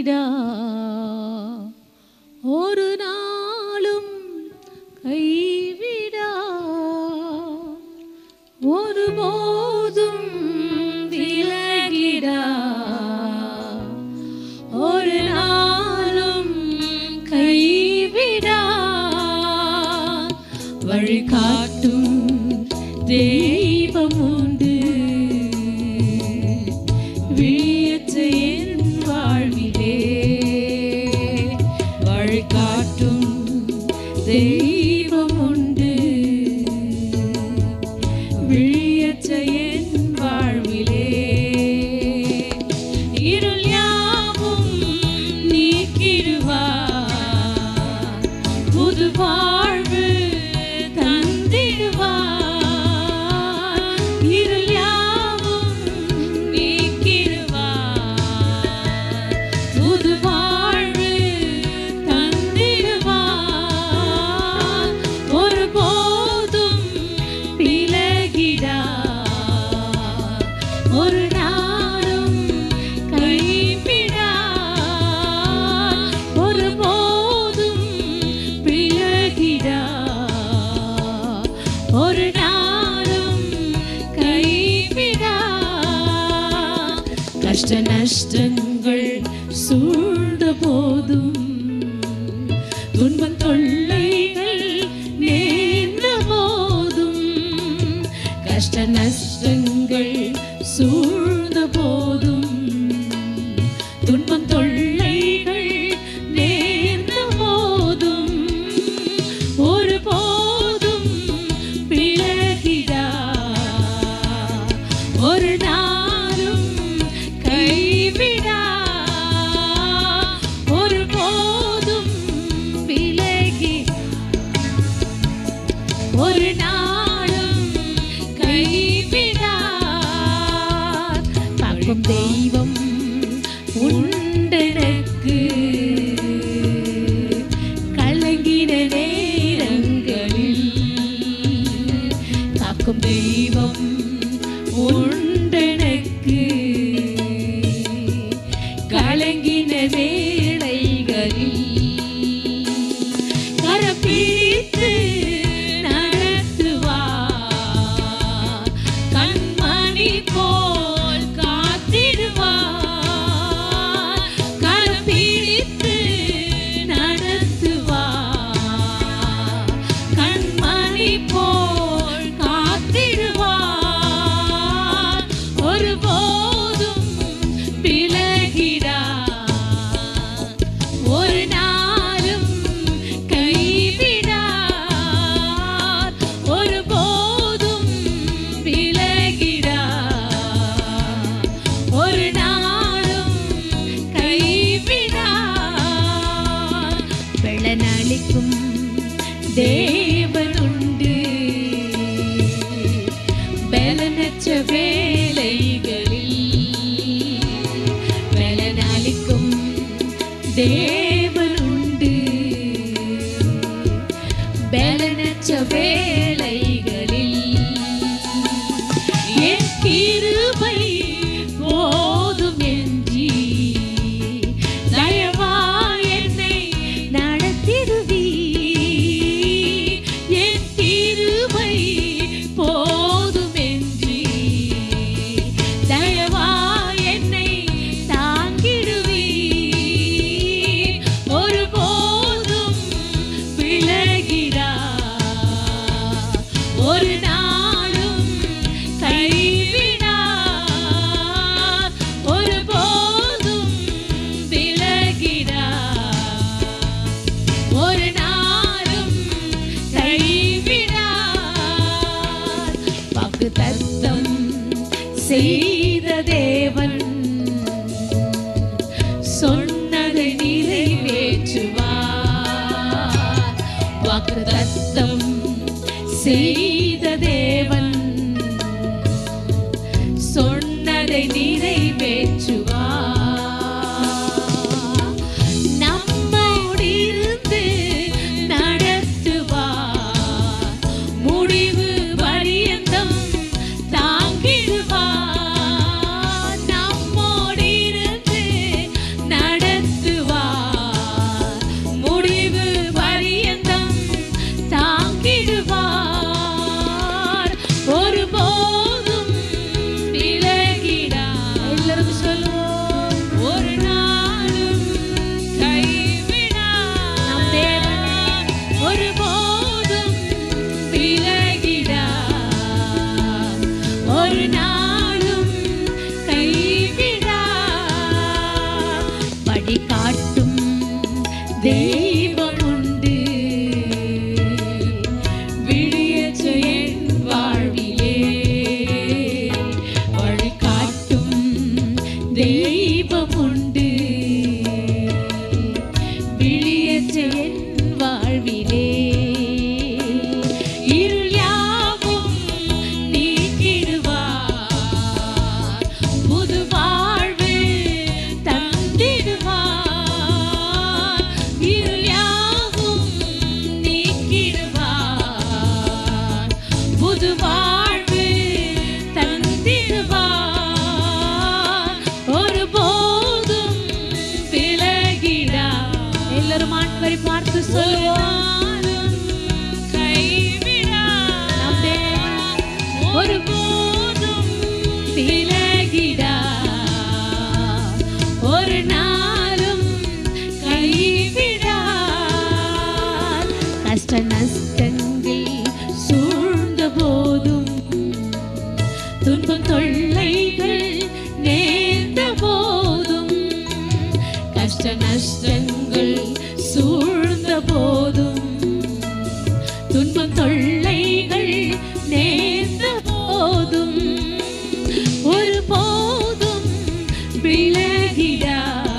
கைவிடா ஒரு நாளும் கைவிடா ஒருபோதும் விலகிடா ஒரு நாளும் கைவிடா வழிகாட்டும் தெய்வம் உண்டு விழியற்ற என் வாழ்விலே வழிகாட்டும் தெய்வம் உண்டு விழியற்ற என் வாழ்விலே இருள் யாவும் நீக்கிடுவார் புது வாழ்வு தந்திடுவார் இருள் யாவும் நீக்கிடுவார் புது வாழ்வு தந்திடுவார் ஒருபோதும் விலகிடார் ஒரு நாளும் கைவிடார் ஒருபோதும் விலகிடார் ஒரு நாளும் கைவிடார் கஷ்ட நஷ்டங்கள் சூழ்ந்த போதும் துன்பம் தொல்லைகள் நேர்ந்த போதும் கஷ்ட நஷ்டங்கள் சூழ்ந்த போதும் துன்பம் தொல்லைகள் நேர்ந்த போதும் ஒரு போதும் விலகிடா ஒரு நாளும் கைவிடா ஒரு போதும் விலகி ஒரு நாளும் கைவிடார் காக்கும் தெய்வம் உண்டெனக்கு கலங்கின நேரங்களில் காக்கும் தெய்வம் உண்டெனக்கு கலங்கின வேளைகளில் கரப்பிடித்து நடத்துவார் கண்மணி போல் காத்திடுவார் கரப்பிடித்து நடத்துவார் கண்மணி போல் காத்திடுவார் ஒருபோதும் விலகிடார் ஒரு நாளும் கைவிடார் ஒருபோதும் விலகிடார் ஒரு நாளும் கைவிடார் வெள்ளனளிக்கும் தேவனுண்டு பலனற்ற வேலைகளில் பலனளிக்கும் தேவனுண்டு பலனற்ற வேலைகளில் என் கிருபை போதும் என்றி தயவா என்னை நடத்திடுவீ என் கிருபை போதும் என்றி தயவா என்னை தாங்கிடுவீ ஒருபோதும் விலகிடா ஒரு நாளும் கைவிடா ஒருபோதும் விலகிடா ஒரு நாளும் கைவிடா வாக்கு தத்தம் செய்த தேவன் சொன்னதை நிறைவேற்றுவார் வாக்கு தத்தம் செய்த தேவன் சொன்னதை நிறைவேற்றுவார் நம்மோடு இருந்து நடத்துவார் முடிவு பரியந்தம் தாங்கிடுவார் நம்மோடு இருந்து தெய்வம் உண்டு விழியற்ற என் வாழ்விலே இருள் யாவும் நீக்கிடுவார் புது வாழ்வு தந்திடுவார் இருள் யாவும் நீக்கிடுவார் புது வாழ்வு தந்திடுவார் ஒருபோதும் விலகிடா எல்லாரும் ஆண்டவரை பார்த்து சொல்லுவோம் கைவிடா நம் தேவன் ஒருபோதும் விலகிடா ஒரு நாளும் கைவிடா கஷ்ட நஷ்டங்கள் சூழ்ந்த போதும் துன்பம் தொல்லைகள் நேர்ந்த போதும் கஷ்ட நஷ்டங்கள் சூழ்ந்த போதும் துன்பம் தொல்லைகள் நேர்ந்த போதும் ஒரு போதும் விலகிடா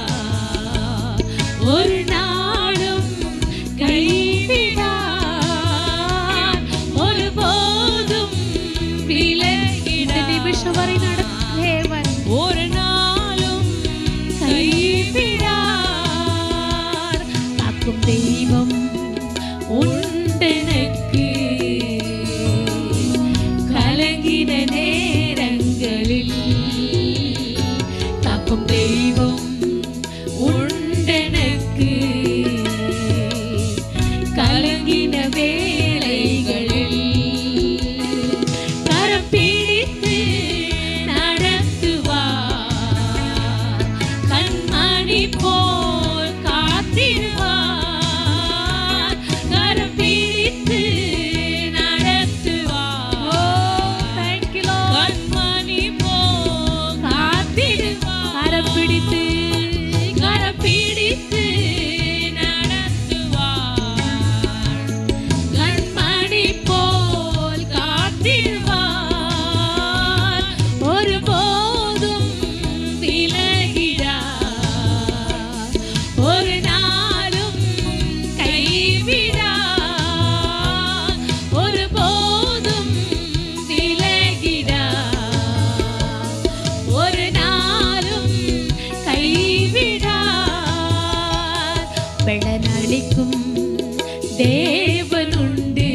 ஒரு நாளும் கைவிடா ஒரு போதும் விலகிட நிமிஷம் வரை நடக்கும் தேவன் ஒரு நாளும் கைவிடார் காக்கும் தெய்வம் உண்டெனக்கு கலங்கின நேரங்களில் காக்கும் தெய்வம் உண்டெனக்கு கலங்கின வேளைகளில் கரம் பிடித்து நடத்துவார் கண்மணி போல் காத்திடுவார் கரம் பிடித்து நடத்துவார் கண்மணி போல் காத்திடுவார் கரம் பிடித்து கரம் பிடித்து நடத்துவார் கண்மணி போல் காத்திடுவார் ஒருபோதும் விலகிடார் ஒரு நாளும் கைவிடார் ஒருபோதும் விலகிடார் ஒரு நாளும் கைவிடார் பெழனளிக்கும் தேவனுண்டு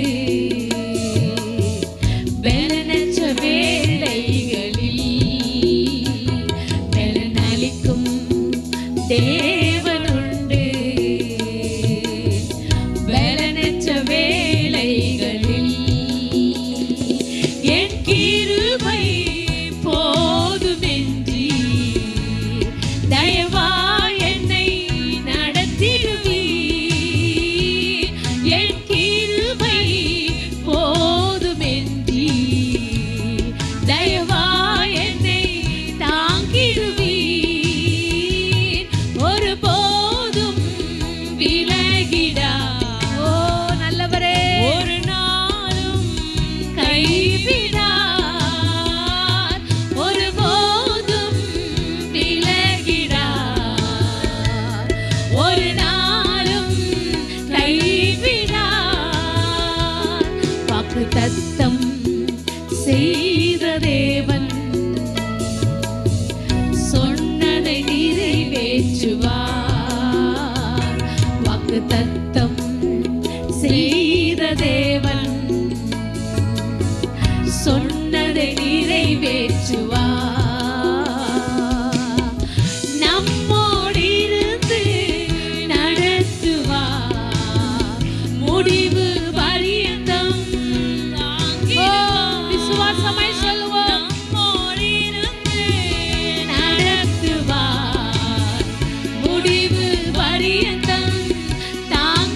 பெலனற்ற வேளைகளில் பெலனளிக்கும் தேவனுண்டு பெலனற்ற வேளைகளில் என் கிருபை போதுமென்றி தயவா என்னை நடத்திடுவீர் என் கிருபை போதுமென்றி தயவா என்னை தாங்கிடுவீர் ஒருபோதும் விலகிடா ஓ நல்லவரே ஒரு நாளும் கைவிடார் ஒருபோதும் விலகிடார் ஒரு நாளும் கைவிடார் வாக்கு தத்தம் செய்த தேவன் சொன்னதை நிறைவேற்றுவார் வாக்கு தத்தம் செய்த தேவன் சொன்னதை நிறைவேற்றுவார் நம்மோடிருந்து நடத்துவார் முடிவு பரியந்தம் விசுவாசமாய் சொல்லுவோம் நம்மோடிருந்து நடத்துவார் முடிவு பரியந்தம் தாங்கிடுவார்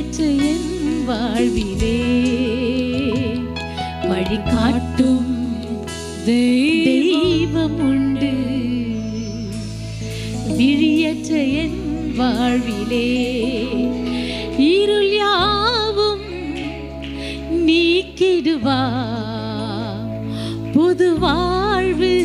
விழியற்ற என் வாழ்விலே வழிகாட்டும் தெய்வம் உண்டு விழியற்ற என் வாழ்விலே இருள் யாவும் நீக்கிடுவா புது வாழ்வு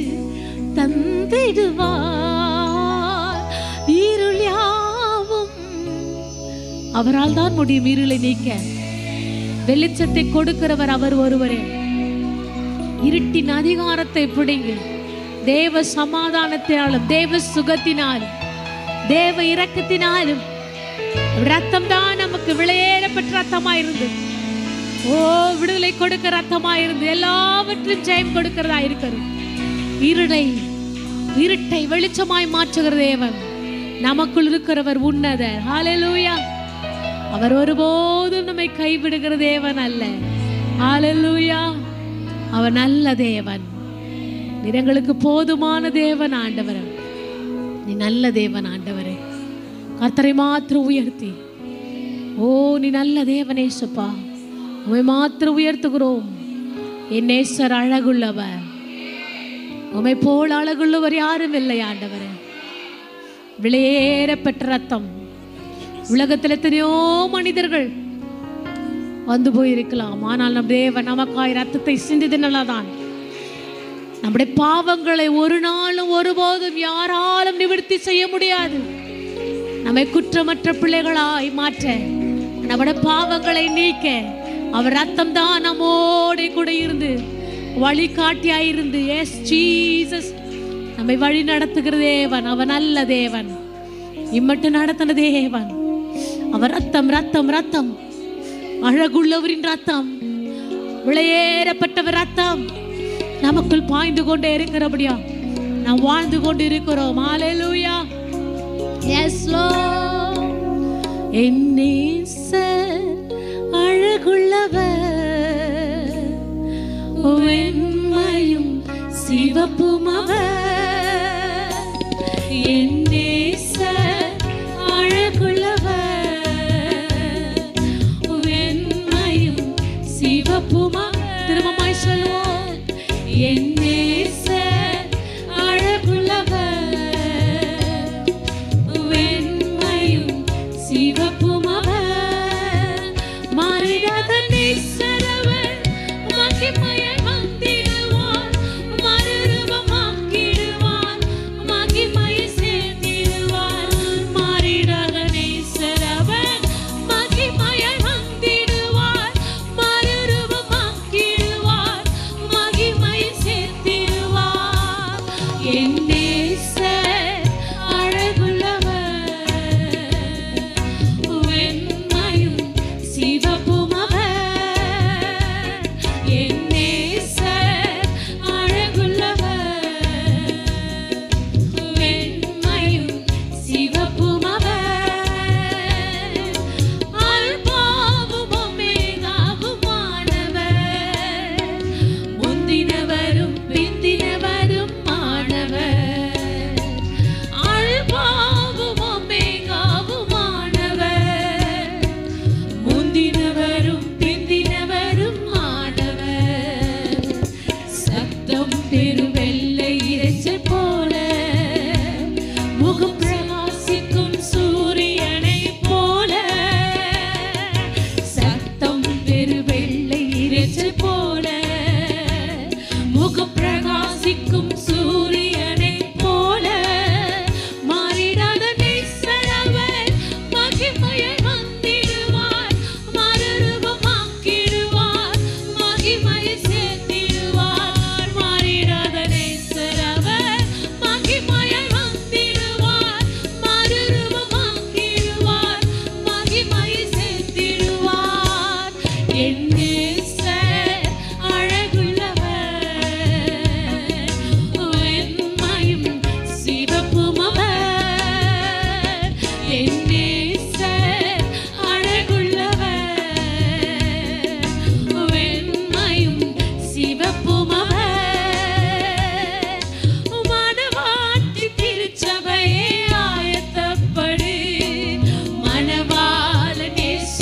தந்திடுவார் இருள் யாவும் அவரால் தான் முடியும் இருளை நீக்க வெளிச்சத்தை கொடுக்கிறவர் அவர் ஒருவரே இருட்டின் அதிகாரத்தை பிடிங்க தேவ சமாதானத்தினாலும் தேவ சுகத்தினாலும் தேவ இரக்கத்தினாலும் ரத்தம் தான் நமக்கு விளையேறப்பட்ட ரத்தமா இருந்து ஓ விடுதலை கொடுக்க ரத்தமா இருந்து எல்லாவற்றும் ஜெயம் கொடுக்கிறதா இருக்கிறது இருளை இருட்டை வெளிச்சமாய் மாற்றுகிற தேவன் நமக்குள் இருக்கிறவர் உன்னதர் ஹalleluya அவர் ஒருபோதும் நம்மை கைவிடுகிற தேவன் அல்ல ஹalleluya அவர் நல்ல தேவன் நீர் எங்களுக்கு போதுமான தேவன் ஆண்டவர் நீ நல்ல தேவன் ஆண்டவரே கர்த்தரை மாத்திரம் உயர்த்தி ஓ நீ நல்ல தேவனேசப்பா உமை மாத்திரம் உயர்த்துகிறோம் என் நேசர் அழகுள்ளவர் உமை போல் அழகுள்ளவர் யாரும் இல்லை ஆண்டவரே விளையேற பெற்ற ரத்தம் உலகத்தில் எத்தனையோ மனிதர்கள் வந்து போயிருக்கலாம் ஆனால் நம் தேவன் நமக்காய் ரத்தத்தை சிந்திதனால்தான் நம்முடைய பாவங்களை ஒரு நாளும் ஒருபோதும் யாராலும் நிவர்த்தி செய்ய முடியாது நம்மை குற்றமற்ற பிள்ளைகளாய் மாற்ற நம்முடைய பாவங்களை நீக்க அவர் ரத்தம் தான் நம்மோட கூட இருந்து வழிகாட்டியாயிருந்து எஸ் ஜீசஸ் நம்மை வழி நடத்துகிற தேவன் அவன் நல்ல தேவன் இம்மட்டு நடத்தின தேவன் அவர் ரத்தம் ரத்தம் ரத்தம் அழகுள்ளவரின் ரத்தம் விளையேறப்பட்டவர் ரத்தம் நமக்குள் பாய்ந்து கொண்டே இருக்கிறபடியா நாம் வாழ்ந்து கொண்டு இருக்கிறோம் ஹalleluya எஸ் என் நேசர் அழகுள்ளவர் வெண்மையும் சிவப்பும் அவர் என் நேசர் அழகுள்ளவர் வெண்மையும் சிவப்பும் அவர் திரும்பமாய் சொல்லுவோம் என் நேசர் அழகுள்ளவர் வெண்மையும் சிவப்பும் அவர் மாறிடாத நேசரவர் மகிமையை வந்திடுவார் மறுரூபமாக்கிடுவார் மகிமையை சேர்த்திடுவார் மாறிடாத நேசரவர் மகிமையை வந்திடுவார் மறுரூபமாக்கிடுவார் மகிமையை சேர்த்திடுவார் என் நேசர் அழகுள்ளவர் வெண்மையும் சிவப்பும் அவர் என் நேசர் அழகுள்ளவர் வெண்மையும் சிவப்பும் அவர் அல்பாவும் ஒமேகாவுமானவர் முந்தினவரும் பிந்தினவரும் ஆனவர் அல்பாவும் ஒமேகாவுமானவர் முந்தினவரும் பிந்தினவரும் ஆனவர் சத்தம் பெருவெள்ளை இறைச்சல் போல முகம் பிரகாசிக்கும் சூரியனை போல சத்தம் பெருவெள்ளை இறைச்சல் போல முகம் பிரகாசிக்கும் சூரியனை போல மாறிடாத நேசரவர் மகிமையை வந்திடுவார் மறுரூபமாக்கிடுவார் மகிமையை சேர்த்திடுவார் மாறிடாத நேசரவர் மகிமையை வந்திடுவார் மறுரூபமாக்கிடுவார் மகிமையை சேர்த்திடுவார் என் நேசர் அழகுள்ளவர் வெண்மையும் சிவப்பும் அவர் என் நேசர் அழகுள்ளவர் வெண்மையும் சிவப்பும் அவர் மனவாட்டி திருச்சபையே ஆயத்தப்படு மணவாள நேச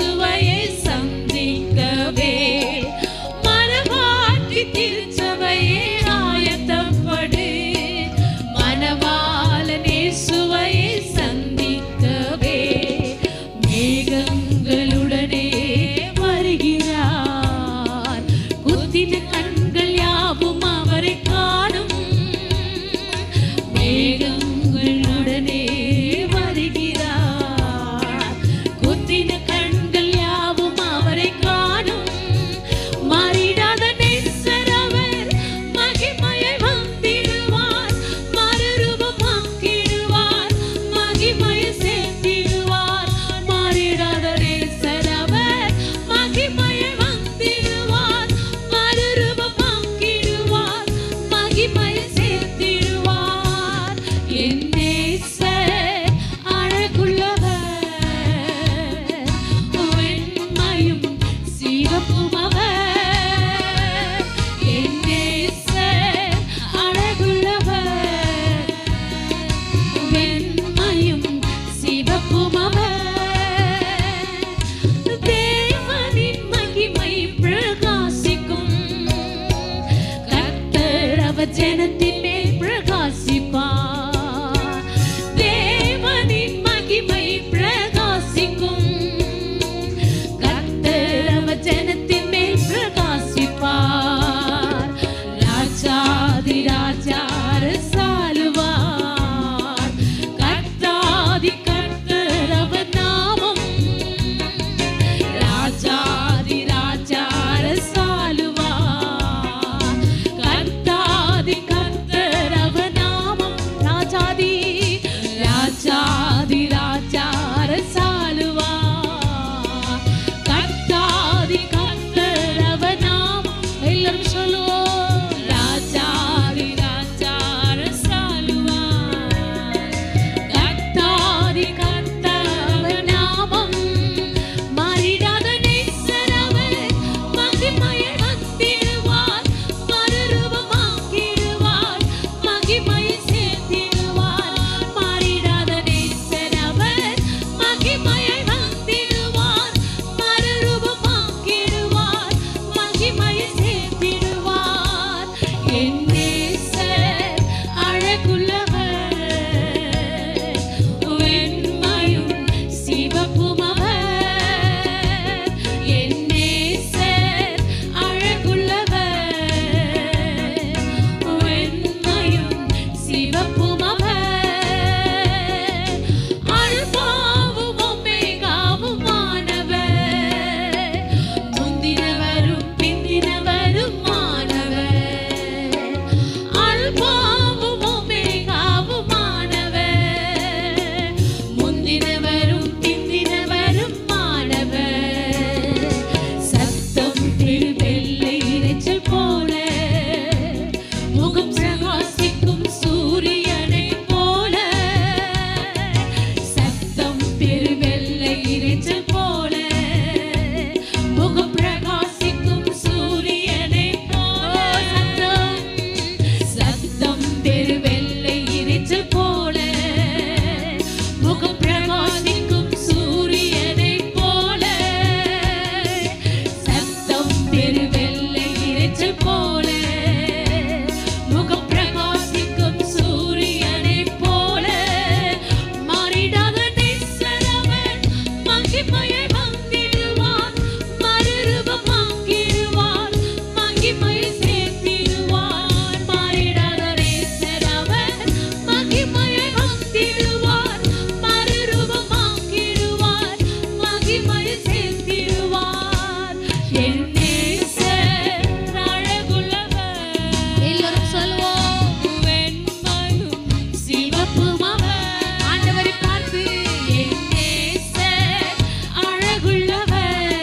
மகிமையை வந்திடுவார் மறுரூபமாக்கிடுவார் மகிமையை சேர்த்திடுவார் மாறிடாத நேசர் அவர் மகிமையை வந்திடுவார் மறுரூபமாக்கிடுவார் மகிமையை சேர்த்திடுவார் என் நேசர் அழகுள்ளவர் எல்லாரும் சொல்லுவோம் வெண்மையும் சிவப்பும் அவர் ஆண்டவரை பார்த்து என் நேசர் அழகுள்ளவர்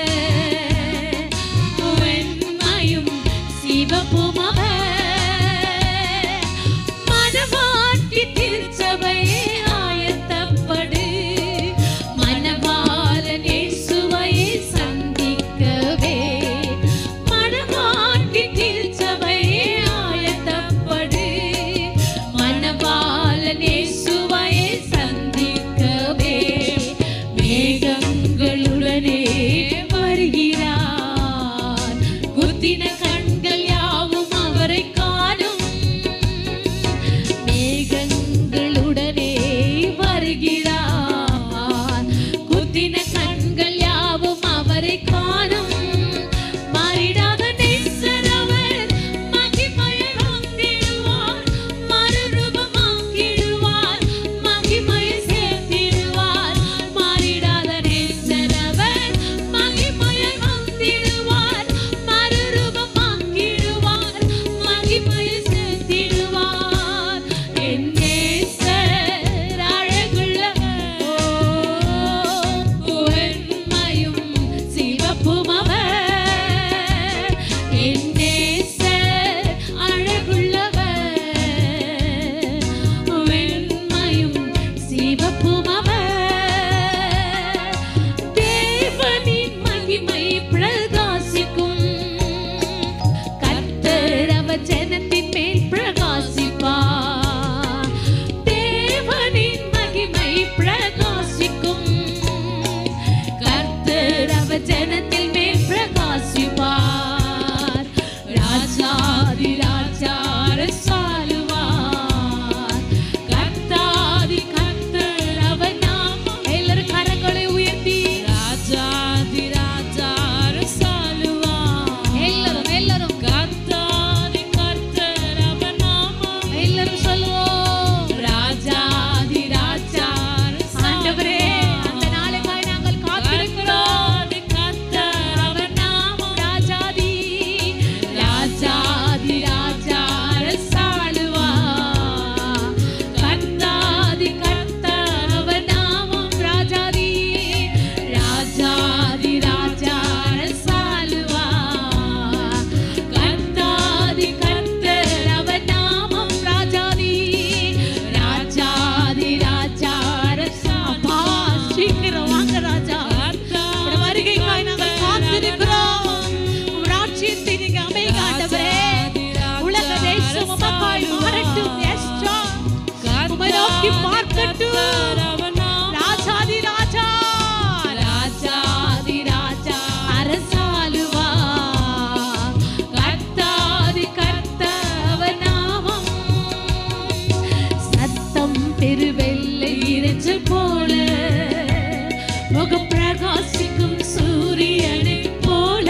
வெண்மையும் சிவப்பும் அவர் மனவாட்டி திருச்சபையே ஆயத்தப்படு மனவாளன் இயேசுவையே சந்திக்கவே மனவாட்டி திருச்சபையே ஆயத்தப்படு மனவாளன் இயேசுவையே சந்திக்கவே மேகங்களுடனே வருகிறார் குத்தின கண்கள் யாவும் அவரை காணும் மேகங்களுடனே வருகிறார் குத்தின கண்கள் யாவும் அவரை காணும் மாறிடாத நேசர் அவர் மகிமையை வந்திடுவார் மறுரூபமாக்கிடுவார் மகிமையை சேர்த்திடுவார் மாறிடாத நேசர் அவர் மகிமையை வந்திடுவார் மறுரூபமாக்கிடுவார் மகிமையை சேர்த்திடுவார் என் நேசர் அழகுள்ளவர் வெண்மையும் சிவப்பும் அவர் என் நேசர் அழகுள்ளவர் வெண்மையும் சிவப்பும் அவர் தேவனின் மகிமை பிரகாசிக்கும் கர்த்தர் அவர் ஜனத்தின் மேல் பிரகாசிப்பார் தேவனின் மகிமை பிரகாசிக்கும் கர்த்தர் அவர் ஜனத்தின் மேல் பிரகாசிப்பார் ராஜாதி ராஜா அரசாளுவார் கர்த்தாதி கர்த்தர் அவர் நாமம் எல்லாரும் கரங்களை உயர்த்தி ராஜாதி ராஜா அரசாளுவார் எல்லாரும் எல்லாரும் கர்த்தாதி கர்த்தர் அவர் நாமம் எல்லாரும் சொல்லுவோம் ராஜாதி ராஜா ஆண்டவரே அந்த நாளுக்காய் நாங்கள் காத்திருக்கிறோம் கர்த்தர் அவர் நாமம் ராஜாதி ராஜாதி ராஜா அரசாளுவார் கர்த்தாதி கர்த்தர் அவர் நாமம் ராஜாதி ராஜாதி ராஜா அரசாளுவார் கர்த்தாதி கர்த்தர் அவர் நாமம் ராஜாதி ராஜாதி ராஜா அரசாப்பா சீக்கிரம் வாங்க ராஜா உம்முடைய வருகைக்காய் நாங்கள் காத்திருக்கிறோம் உம் ராஜ்யத்தை நீங்க அமைங்க ஆண்டவரே உலக தேசம் உமக்காய் மாறட்டும் எஸ்டா உம்மை நோக்கி பார்க்கட்டும் ராஜாதி ராஜா ராஜாதி ராஜா அரசாளுவா கர்த்தாதி கர்த்தவர் நாமம் சத்தம் பெருவெள்ளை இரைச்சல் போல முகம் பிரகாசிக்கும் சூரியனை போல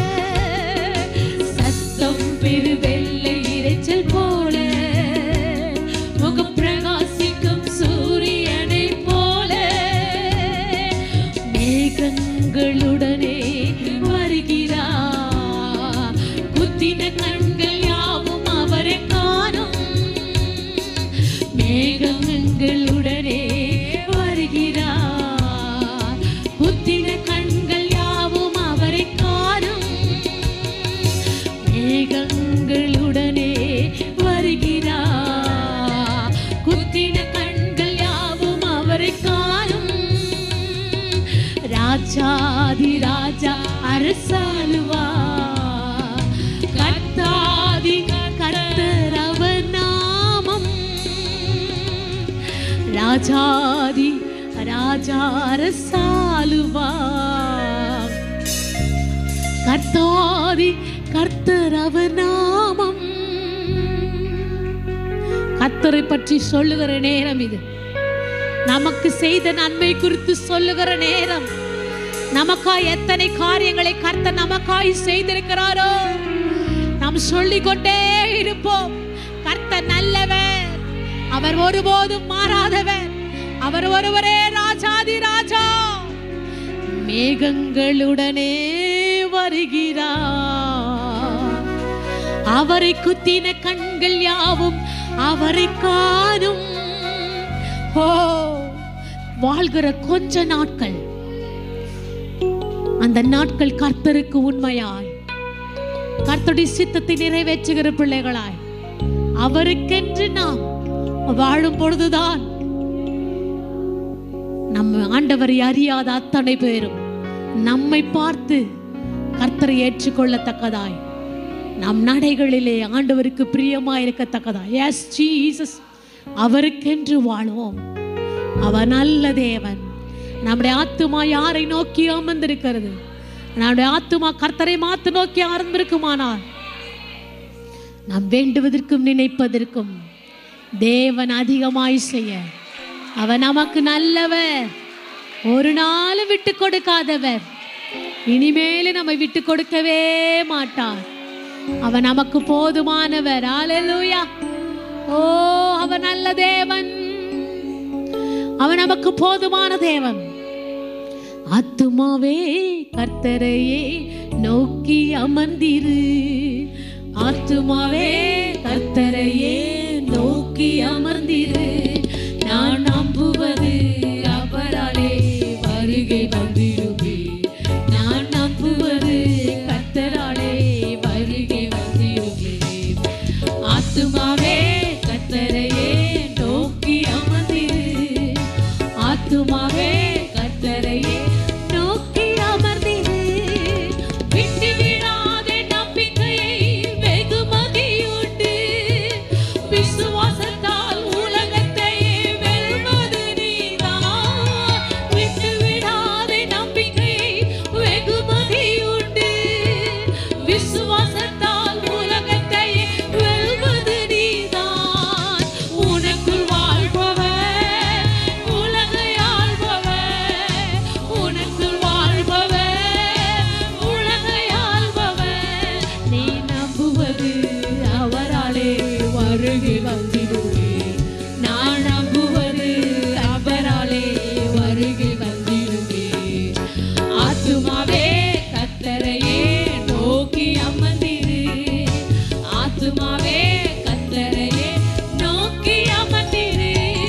சத்தம் பெருவெள்ளை இரைச்சல் போல முகம் பிரகாசிக்கும் சூரியனை போல மேகங்களுடனே வருகிறார் குத்தின கண்கள் யாவும் அவரை காணும் மேகங்களுடனே வருகிறார் குத்தின கண்கள் யாவும் அவரை காணும் மேகங்களுடனே வருகிறார் குத்தின கண்கள் யாவும் அவரை காணும் ராஜாதி ராஜா அரசாளுவா கர்த்தாதி கர்த்தர் அவர் நாமம் ராஜாதி ராஜா அரசாளுவா கர்த்தாதி கர்த்தர் அவர் நாமம் கர்த்தரை பற்றி சொல்லுகிற நேரம் இது நமக்கு செய்த நன்மை குறித்து சொல்லுகிற நேரம் நமக்காய் எத்தனை காரியங்களை கர்த்தர் நமக்காய் செய்திருக்கிறாரோ நாம் சொல்லிக்கொண்டே இருப்போம் கர்த்தர் நல்லவர் அவர் ஒருபோதும் மாறாதவர் அவர் ஒருவரே ராஜாதி ராஜா மேகங்களுடனே வருகிறார் அவரை குத்தின கண்கள் யாவும் அவரை காணும் ஓ வாழ்கிற கொஞ்ச நாட்கள் அந்த நாட்கள் கர்த்தருக்கு உண்மையாய் கர்த்தருடைய சித்தத்தை நிறைவேற்றுகிற பிள்ளைகளாய் அவருக்கென்று நாம் வாழும் பொழுதுதான் நம்ம ஆண்டவரை அறியாத அத்தனை பேரும் நம்மை பார்த்து கர்த்தரை ஏற்றுக்கொள்ளத்தக்கதாய் நம் நடைகளிலே ஆண்டவருக்கு பிரியமாய் இருக்கத்தக்கதாய் எஸ் ஜீசஸ் அவருக்கென்று வாழ்வோம் அவர் நல்ல தேவன் நம்முடைய ஆத்துமா யாரை நோக்கி அமர்ந்திருக்கிறது நம்முடைய ஆத்துமா கர்த்தரை மாத்து நோக்கி அமர்ந்திருக்குமானால் நாம் வேண்டுவதற்கும் நினைப்பதற்கும் தேவன் அதிகமாய் செய்ய அவர் நமக்கு நல்லவர் ஒரு நாளும் விட்டு கொடுக்காதவர் இனிமேலும் நம்மை விட்டு கொடுக்கவே மாட்டார் அவர் நமக்கு போதுமானவர் ஹalleluya ஓ அவர் நல்ல தேவன் அவர் நமக்கு போதுமான தேவன் ஆத்துமாவே கர்த்தரையே நோக்கி அமர்ந்திரு ஆத்துமாவே கர்த்தரையே நோக்கி அமர்ந்திரு நான் நம்புவது அவராலே வருகை வந்திடுவே நான் நம்புவது கர்த்தராலே வருகை வந்திடுவே ஆத்துமாவே கர்த்தரையே நோக்கி அமர்ந்திரு ஆத்துமாவே கர்த்தரையே நோக்கி அமர்ந்திரு விட்டு விடாதே நம்பிக்கையை வெகுமதியுண்டு விசுவாசத்தால் உலகத்தையே வெல்வது நீதான் விட்டு விடாதே நம்பிக்கையை வெகுமதியுண்டு விசுவாசத்தால் உலகத்தையே வெல்வது நீதான் உனக்குள் வாழ்பவர் உலகை ஆள்பவர் உனக்குள் வாழ்பவர் உலகை ஆள்பவர் நீ நம்புவது அவராலே வருகை வந்திடுவே நான் நம்புவது அவராலே வருகை வந்திடுவே ஆத்துமாவே கத்தரையே நோக்கி அமர்ந்திரு ஆத்துமாவே கத்தரையே நோக்கி அமர்ந்திரு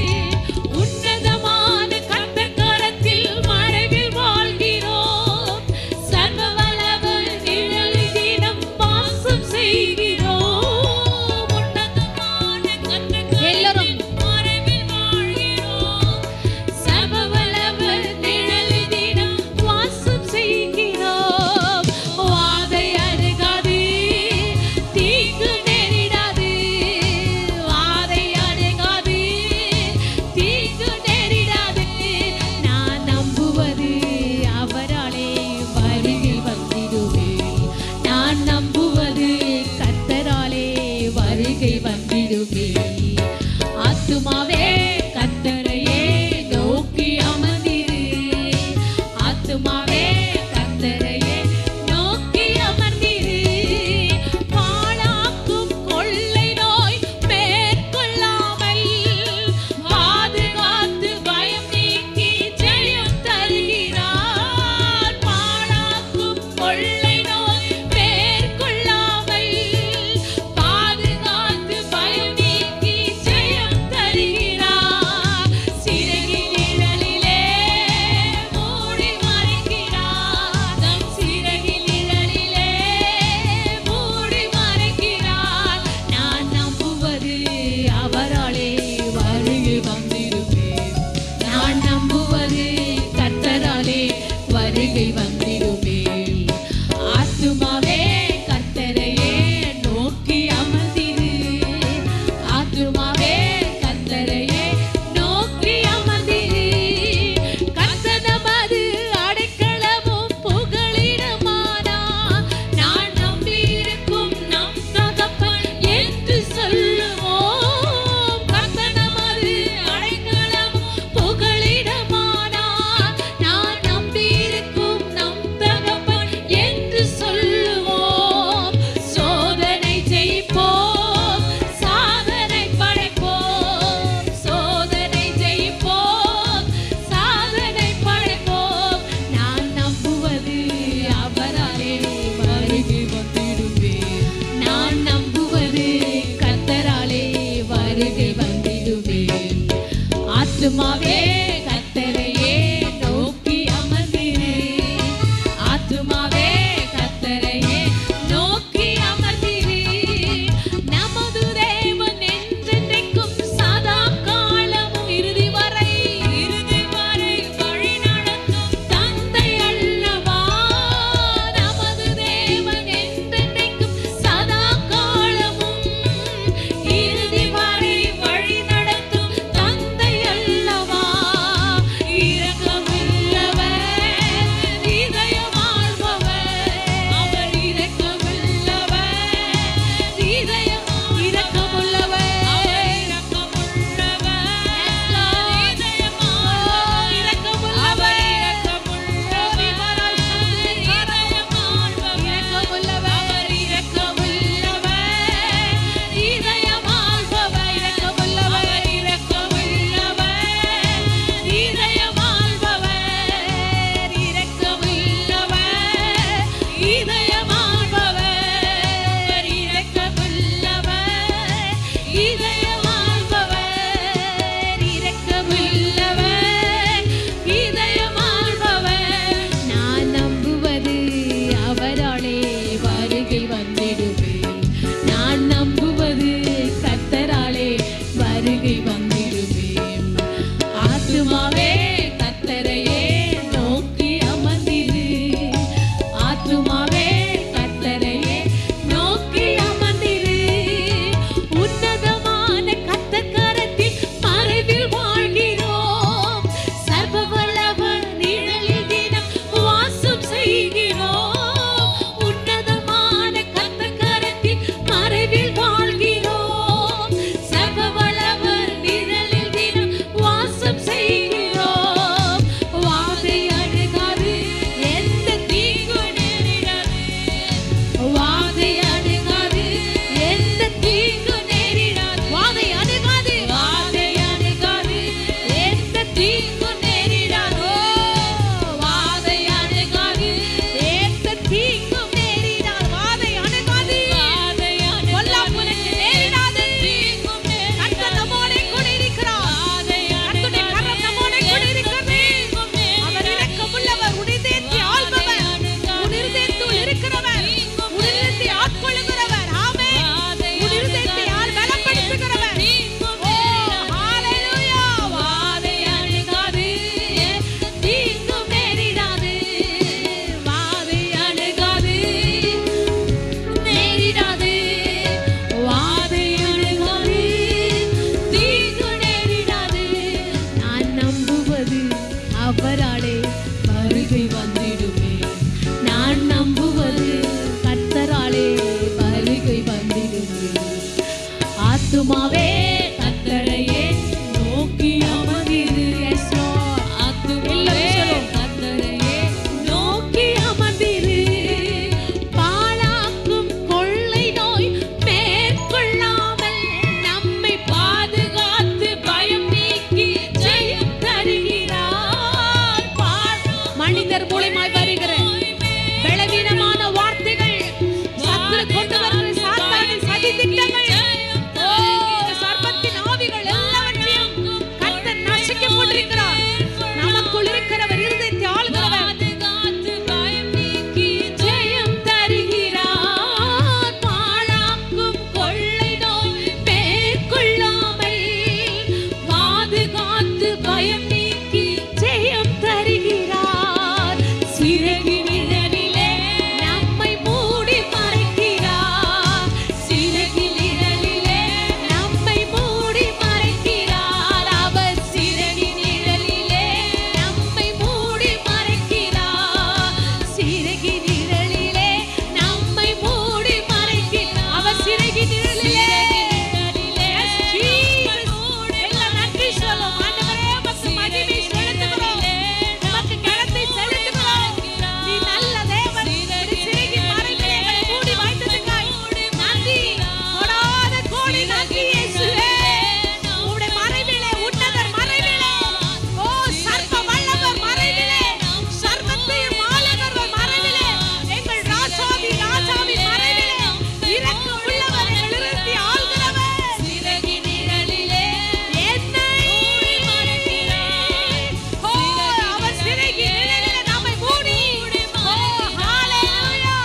உன்னதமான கர்த்தக்கரத்தில் மறைவில் வாழ்கிறோம் சர்வ வல்லவர் நிழலில் தினம் வாசம் செய்கிறோம் உன்னதமான கர்த்தக்கரத்தில் மறைவில் வாழ்கிறோம் சர்வ வல்லவர் நிழலில் தினம் வாசம் செய்கிறோம் வாதை அணுகாது தீங்கு நேரிடாது வாதை அணுகாது தீங்கு நேரிடாது நான் நம்புவது அவராலே வருகை வந்திடுவேன் நான் நம்புவது கர்த்தராலே வருகை வந்திடுவேன் ஆத்துமாவே கர்த்தரையே நோக்கி அமர்ந்திரு ஆத்துமாவே கர்த்தரையே நோக்கி அமர்ந்திரு பாழாக்கும் கொள்ளை நோய் மேற்கொள்ளாமல் பாதுகாத்து பயம் நீக்கி ஜெயம் தருகிறார் பாழாக்கும் கொள்ளை நோய் மேற்கொள்ளாமல் பாதுகாத்து பயம் நீக்கி ஜெயம் தருகிறார் சிறகின் நிழலிலே மூடி மறைக்கிறார் தம் சிறகின் நிழலிலே மூடி மறைக்கிறார் நான் நம்புவது அவராலே வருகை வந்திருப்பேன் நான் நம்புவது கர்த்தராலே வருகை வந்திருப்பேன் ஆத்துமாவே கர்த்தரையே நோக்கி அமர்ந்திரு ஆத்துமாவே கர்த்தரையே நோக்கி அமர்ந்திரு கர்த்தர் நமது அடைக்கலமும் புகலிடமானா நான் நம்பியிருக்கும் நம் தகப்பன் என்று சொல்லுவோம் கர்த்தர் நமது அடைக்கலமும் புகலிடமானா நான் நம்பியிருக்கும் வருகை வந்திடுமே நான் நம்புவது கர்த்தராலே வருகை வந்திடுமே ஆத்துமாவே கர்த்தரையே நோக்கி அமர்ந்திரு Yes, Lord. ஆத்துமாவே கர்த்தரையே நோக்கி அமர்ந்திரு பாழாக்கும் கொள்ளை நோய் மேற்கொள்ளாமல் நம்மை பாதுகாத்து பயம் நீக்கி ஜெயம் தருகிறார் பாழ்- மனிதர் மூலியமாய் வருகிற பலவீனமான வார்த்தைகள் சத்துரு கொண்டு வருகிற சாத்தானின் சதி திட்டங்கள் ஓ, சர்ப்பத்தின் ஆவிகள் எல்லாவற்றையும் கர்த்தர் நசுக்கிப் போட்டிருக்கிறார். நமக்குள் இருக்கிறவர் இருதயத்தை ஆளுகிறவர். ஜெயம் தருகிறார். பாழாக்கும் கொள்ளை நோய் மேற்கொள்ளாமல் பாதுகாத்து பயம் நீக்கி ஜெயம் தருகிறார். சிறகின் நிழலிலே நம்மை மூடி மறைக்கிறார். சிறகின் நிழலிலே நம்மை மூடி மறைக்கிறார். அவர் சிறகின் நிழலிலே நம்மை மூடி மறைக்கிறார். சிறகின் நிழலிலே நம்மை மூடி மறைக்கிறார். அவர் சிறகின் நிழலிலே Yes, Jesus. எல்லாம் நன்றி சொல்லுவோம். ஆண்டவரே, உமக்கு மகிமை செலுத்துகிறோம். உமக்கு கனத்தை செலுத்துகிறோம். நீ நல்ல தேவன். உம்முடைய சிறகின் மறைவிலே எங்களை மூடி வைத்ததுக்காய் நன்றி. கொடாத கோடி நன்றி இயேசுவே. உம்முடைய மறைவிலே, உன்னதர் மறைவிலே, ஓ சர்வ வல்லவர் மறைவிலே, சர்வத்தையும் ஆளுகிறவர் மறைவிலே, எங்கள் ராஜாதி ராஜாவின் மறைவிலே, இரக்கம் உள்ளவர், எங்கள் இருதயத்தை ஆள்கிறவர். என்னை ஓ, அவர் சிறகின் நிழலிலே நம்மை மூடி. ஓ, ஹalleluya.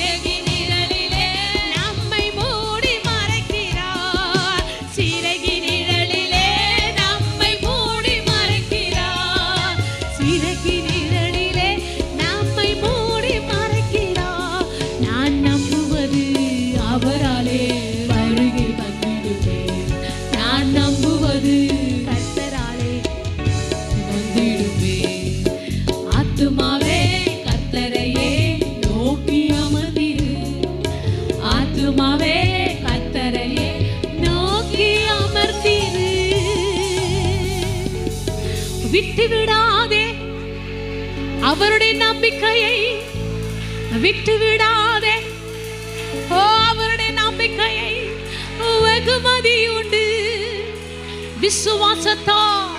நம்மை மூடி மறைக்கிறார். சிறகின் நிழலிலே நம்மை மூடி மறைக்கிறார். சிறகின் நிழலிலே நம்மை மூடி மறைக்கிறார். நான் நம்புவது அவராலே வருகை வந்திடுமே நான் நம்புவது கர்த்தராலே வந்திடுமே ஆத்துமாவே கர்த்தரையே நோக்கி அமர்ந்திரு ஆத்துமாவே கர்த்தரையே நோக்கி அமர்ந்திரு விட்டு விடாதே அவருடைய நம்பிக்கையை விட்டு விடாதே ஓ அவருடைய நம்பிக்கையை வெகுமதி உண்டு விசுவாசத்தால்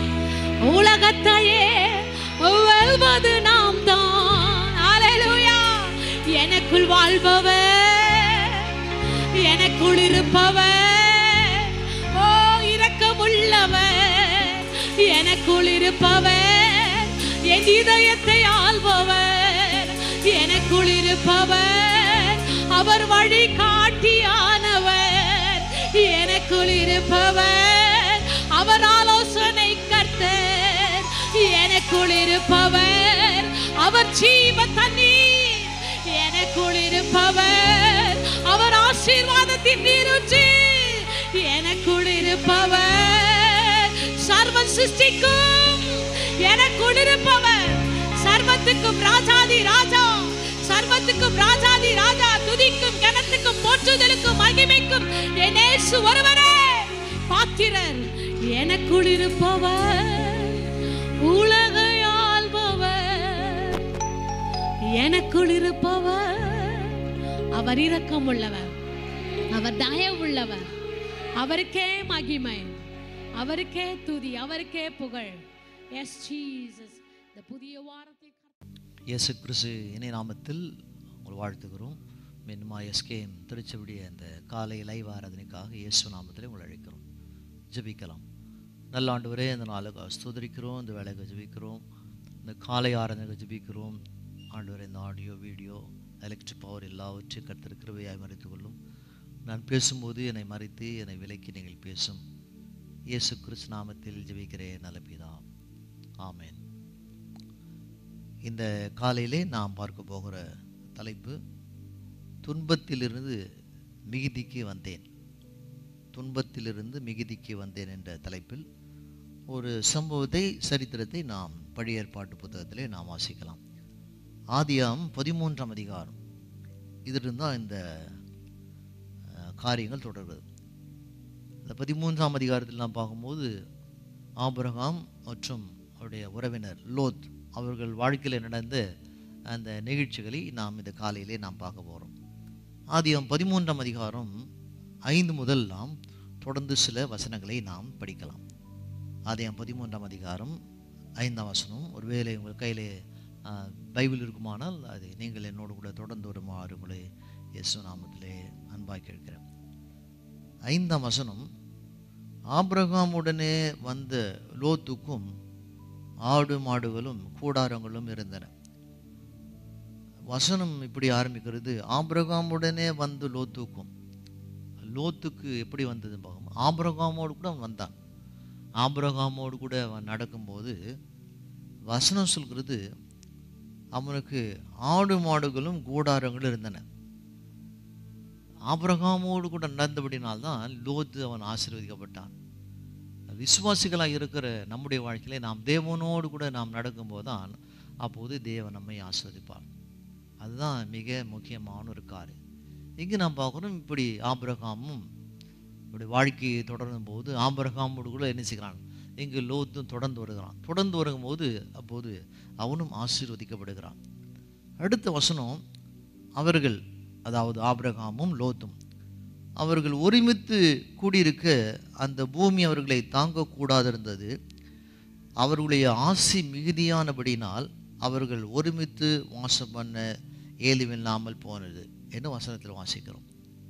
உலகத்தையே வெல்வது நாம் தான் ஹalleluya எனக்குள் வாழ்பவர் எனக்குள் இருப்பவர் ஓ இரக்கமுள்ளவர் எனக்குள் இருப்பவர் என் இதயத்தை ஆள்பவர் எனக்குள் இருப்பவர் அவர் வழி காட்டியானவர் எனக்குள் இருப்பவர் அவர் ஆலோசனை கர்த்தர் எனக்குள் இருப்பவர் அவர் ஜீவ தண்ணீர் எனக்குள் இருப்பவர் அவர் ஆசீர்வாதத்தின் நீருற்று எனக்குள் இருப்பவர் சர்வ சிருஷ்டிக்கும் எனக்குள் இருப்பவர் சர்வத்துக்கும் ராஜாதி ராஜா சர்வத்துக்கும் ராஜாதி ராஜா துதிக்கும் கனத்துக்கும் போற்றுதலுக்கும் மகிமைக்கும் என் இயேசு ஒருவரே பாத்திரர் எனக்குள் இருப்பவர் உலகை ஆள்பவர் எனக்குள் இருப்பவர் அவர் இரக்கம் உள்ளவர் அவர் தயவுள்ளவர் அவருக்கே மகிமை அவருக்கே துதி அவருக்கே புகழ் எஸ் ஜீசஸ் இந்த புதிய வாரத்தை இயேசு கிறிஸ்து இணை நாமத்தில் உங்களை வாழ்த்துகிறோம் மென்மா எஸ்கேஎம் திருச்சபடிய அந்த காலை லைவ் ஆராதனைக்காக இயேசு நாமத்தில் உங்களை அழைக்கிறோம் ஜெபிக்கலாம் நல்ல ஆண்டவரே இந்த நாளுக்கு ஸ்தோதரிக்கிறோம் இந்த வேலைக்கு ஜெபிக்கிறோம் இந்த காலை ஆராதனைக்கு ஜெபிக்கிறோம் ஆண்டவரே இந்த ஆடியோ வீடியோ எலக்ட்ரிக் பவர் எல்லாவற்றையும் கருத்து கிருபையாய் மறைத்துக் கொள்ளும் நான் பேசும்போது என்னை மறைத்து என்னை விலக்கி நீங்கள் பேசும் இயேசு கிறிஸ்து நாமத்தில் ஜெபிக்கிறேன் நல்ல பிதா ஆமென் இந்த காலையிலே நாம் பார்க்க போகிற தலைப்பு துன்பத்திலிருந்து மிகுதிக்கு வந்தேன் துன்பத்திலிருந்து மிகுதிக்கு வந்தேன் என்ற தலைப்பில் ஒரு சம்பவத்தை சரித்திரத்தை நாம் பழைய ஏற்பாட்டு புத்தகத்திலே நாம் வாசிக்கலாம் ஆதியாம் பதிமூன்றாம் அதிகாரம் இதிலிருந்து தான் இந்த அஹ், காரியங்கள் தொடர்கிறது இந்த பதிமூன்றாம் அதிகாரத்தில் நாம் பார்க்கும்போது ஆபிரகாம் மற்றும் அவருடைய உறவினர் லோத் அவர்கள் வாழ்க்கையில் நடந்த அந்த நிகழ்ச்சிகளை நாம் இந்த காலையிலே நாம் பார்க்க போகிறோம் ஆதியாம் பதிமூன்றாம் அதிகாரம் ஐந்து முதல் நாம் தொடர்ந்து சில வசனங்களை நாம் படிக்கலாம் ஆதியாம் பதிமூன்றாம் அதிகாரம் ஐந்தாம் வசனம் ஒருவேளை உங்கள் கையிலே ஆ, பைபிள் இருக்குமானால் அதை நீங்கள் என்னோடு கூட தொடர்ந்து வருமாறு உங்களை இயேசு நாமத்திலே அன்பாய் கேட்கிறேன் ஐந்தாம் வசனம் ஆபிரகாமுடனே வந்த லோத்துக்கும் ஆடு மாடுகளும் கூடாரங்களும் இருந்தன வசனம் இப்படி ஆரம்பிக்கிறது ஆபிரகாமுடனே வந்து லோத்துக்கும் லோத்துக்கு எப்படி வந்தது பார்க்கணும் ஆபிரகாமோடு கூட அவன் வந்தான் ஆபிரகாமோடு கூட அவன் நடக்கும்போது வசனம் சொல்கிறது அவனுக்கு ஆடு மாடுகளும் கூடாரங்களும் இருந்தன ஆபிரகாமோடு கூட நடந்தபடினால்தான் லோத்து அவன் ஆசீர்வதிக்கப்பட்டான் விசுவாசிகளாக இருக்கிற நம்முடைய வாழ்க்கையிலே நாம் தேவனோடு கூட நாம் நடக்கும்போது தான் அப்போது தேவன் நம்மை ஆஸ்வதிப்பார் அதுதான் மிக முக்கியமான ஒரு காரியம் இங்கே நாம் பார்க்குறோம் இப்படி ஆபிரகாமும் இப்படி வாழ்க்கையை தொடரும் போது ஆபிரகாமோடு கூட என்ன செய்கிறான் இங்கு லோத்தும் தொடர்ந்து வருகிறான் தொடர்ந்து வரும்போது அப்போது அவனும் ஆசீர்வதிக்கப்படுகிறான் அடுத்த வசனம் அவர்கள் அதாவது ஆபிரகாமும் லோத்தும் அவர்கள் ஒருமித்து கூடியிருக்க அந்த பூமி அவர்களை தாங்கக்கூடாது இருந்தது அவர்களுடைய ஆசி மிகுதியானபடினால் அவர்கள் ஒருமித்து வாசம் பண்ண ஏதுமில்லாமல் போனது என்று வசனத்தில் வாசிக்கிறோம்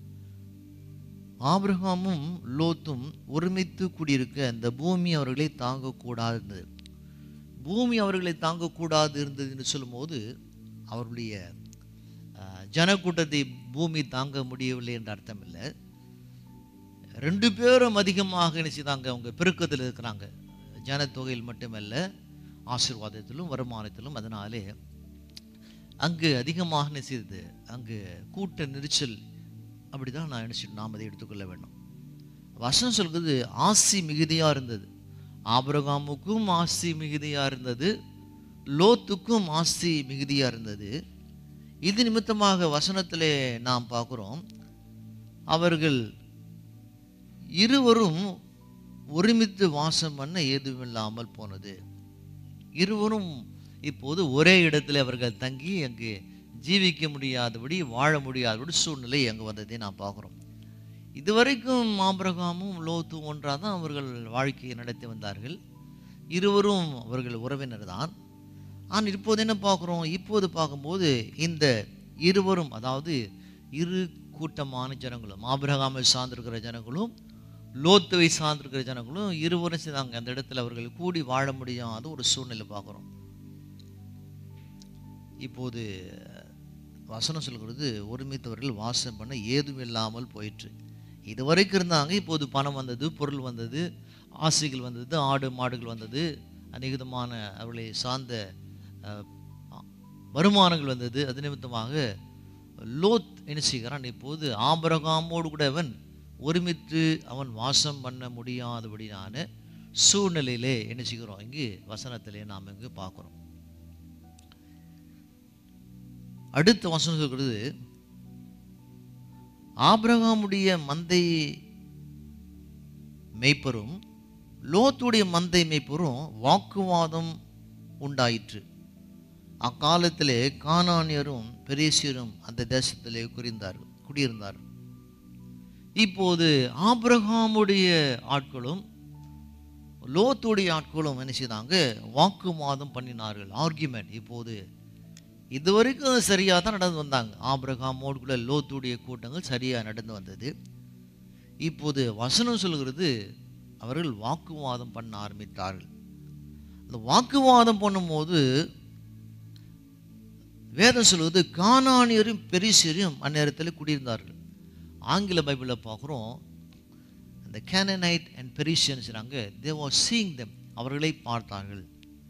ஆபிரகாமும் லோத்தும் ஒருமித்து கூடியிருக்க அந்த பூமி அவர்களை தாங்கக்கூடாது இருந்தது பூமி அவர்களை தாங்கக்கூடாது இருந்தது என்று சொல்லும்போது அவருடைய அஹ், ஜனக்கூட்டத்தை பூமி தாங்க முடியவில்லை என்ற அர்த்தம் இல்லை ரெண்டு பேரும் அதிகமாக என்ன செய்தாங்க அவங்க பெருக்கத்தில் இருக்கிறாங்க ஜனத்தொகையில் மட்டுமல்ல ஆசீர்வாதத்திலும் வருமானத்திலும் அதனாலே அங்கு அதிகமாக என்ன செய்தது அங்கு கூட்ட நெரிச்சல் அப்படிதான் நான் நினைச்சிட்டு நாம் அதை எடுத்துக்கொள்ள வேண்டும் வசனம் சொல்கிறது ஆசி மிகுதியாக இருந்தது ஆபிரகாமுக்கும் ஆசி மிகுதியாக இருந்தது லோத்துக்கும் ஆசி மிகுதியாக இருந்தது இது நிமித்தமாக வசனத்திலே நாம் பார்க்குறோம் அவர்கள் இருவரும் ஒருமித்து வாசம் பண்ண ஏதுமில்லாமல் போனது இருவரும் இப்போது ஒரே இடத்துல அவர்கள் தங்கி அங்கு ஜீவிக்க முடியாதபடி வாழ முடியாதபடி சூழ்நிலை அங்கு வந்ததை நாம் பார்க்குறோம் இதுவரைக்கும் ஆபிரகாமும் லோத்தும் ஒன்றாக தான் அவர்கள் வாழ்க்கையை நடத்தி வந்தார்கள் இருவரும் அவர்கள் உறவினர் தான் ஆனால் இப்போது என்ன பார்க்குறோம் இப்போது பார்க்கும்போது இந்த இருவரும் அதாவது இரு கூட்டமான ஜனங்களும் ஆபிரகாமை சார்ந்திருக்கிற ஜனங்களும் லோத்துவை சார்ந்திருக்கிற ஜனங்களும் இருவரும் செய்தாங்க அந்த இடத்துல அவர்கள் கூடி வாழ முடியாத ஒரு சூழ்நிலை பார்க்குறோம் இப்போது வசனம் சொல்கிறது ஒருமித்தவர்கள் வாசம் பண்ண ஏதும் இல்லாமல் போயிற்று இது வரைக்கும் இருந்தாங்க இப்போது பணம் வந்தது பொருள் வந்தது ஆசைகள் வந்தது ஆடு மாடுகள் வந்தது அநேகமான அவர்களை சார்ந்த அஹ், வருமானங்கள் வந்தது அது நிமித்தமாக லோத் என்ன செய்கிறான் இப்போது ஆபரகாமோடு கூட அவன் ஒருமித்து அவன் வாசம் பண்ண முடியாதபடியான சூழ்நிலையிலே என்ன செய்கிறோம் இங்கு வசனத்திலே நாம் இங்கு பார்க்குறோம் அடுத்த வசனம் சொல்கிறது ஆபிரகாமுடைய மந்தை மேய்ப்பரும் லோத்துடைய மந்தை மேய்ப்பரும் வாக்குவாதம் உண்டாயிற்று அக்காலத்திலே கானானியரும் பெரிசியரும் அந்த தேசத்திலே குறிந்தார் குடியிருந்தார் இப்போது ஆபிரகாமுடைய ஆட்களும் லோத்துடைய ஆட்களும் என்ன செய்தாங்க வாக்குவாதம் பண்ணினார்கள் ஆர்கியூமெண்ட் இப்போது இதுவரைக்கும் சரியாக தான் நடந்து வந்தாங்க ஆபிரகாமோடு கூட லோத்துடைய கூட்டங்கள் சரியாக நடந்து வந்தது இப்போது வசனம் சொல்கிறது அவர்கள் வாக்குவாதம் பண்ண ஆரம்பித்தார்கள் அந்த வாக்குவாதம் பண்ணும்போது வேதம் சொல்வது கானானியரும் பெரிசியரும் அந்நேரத்தில் குடியிருந்தார்கள் ஆங்கில பைபிளில் பார்க்குறோம் அந்த Canaanite and Perizzites they was seeing them அவர்களை பார்த்தார்கள்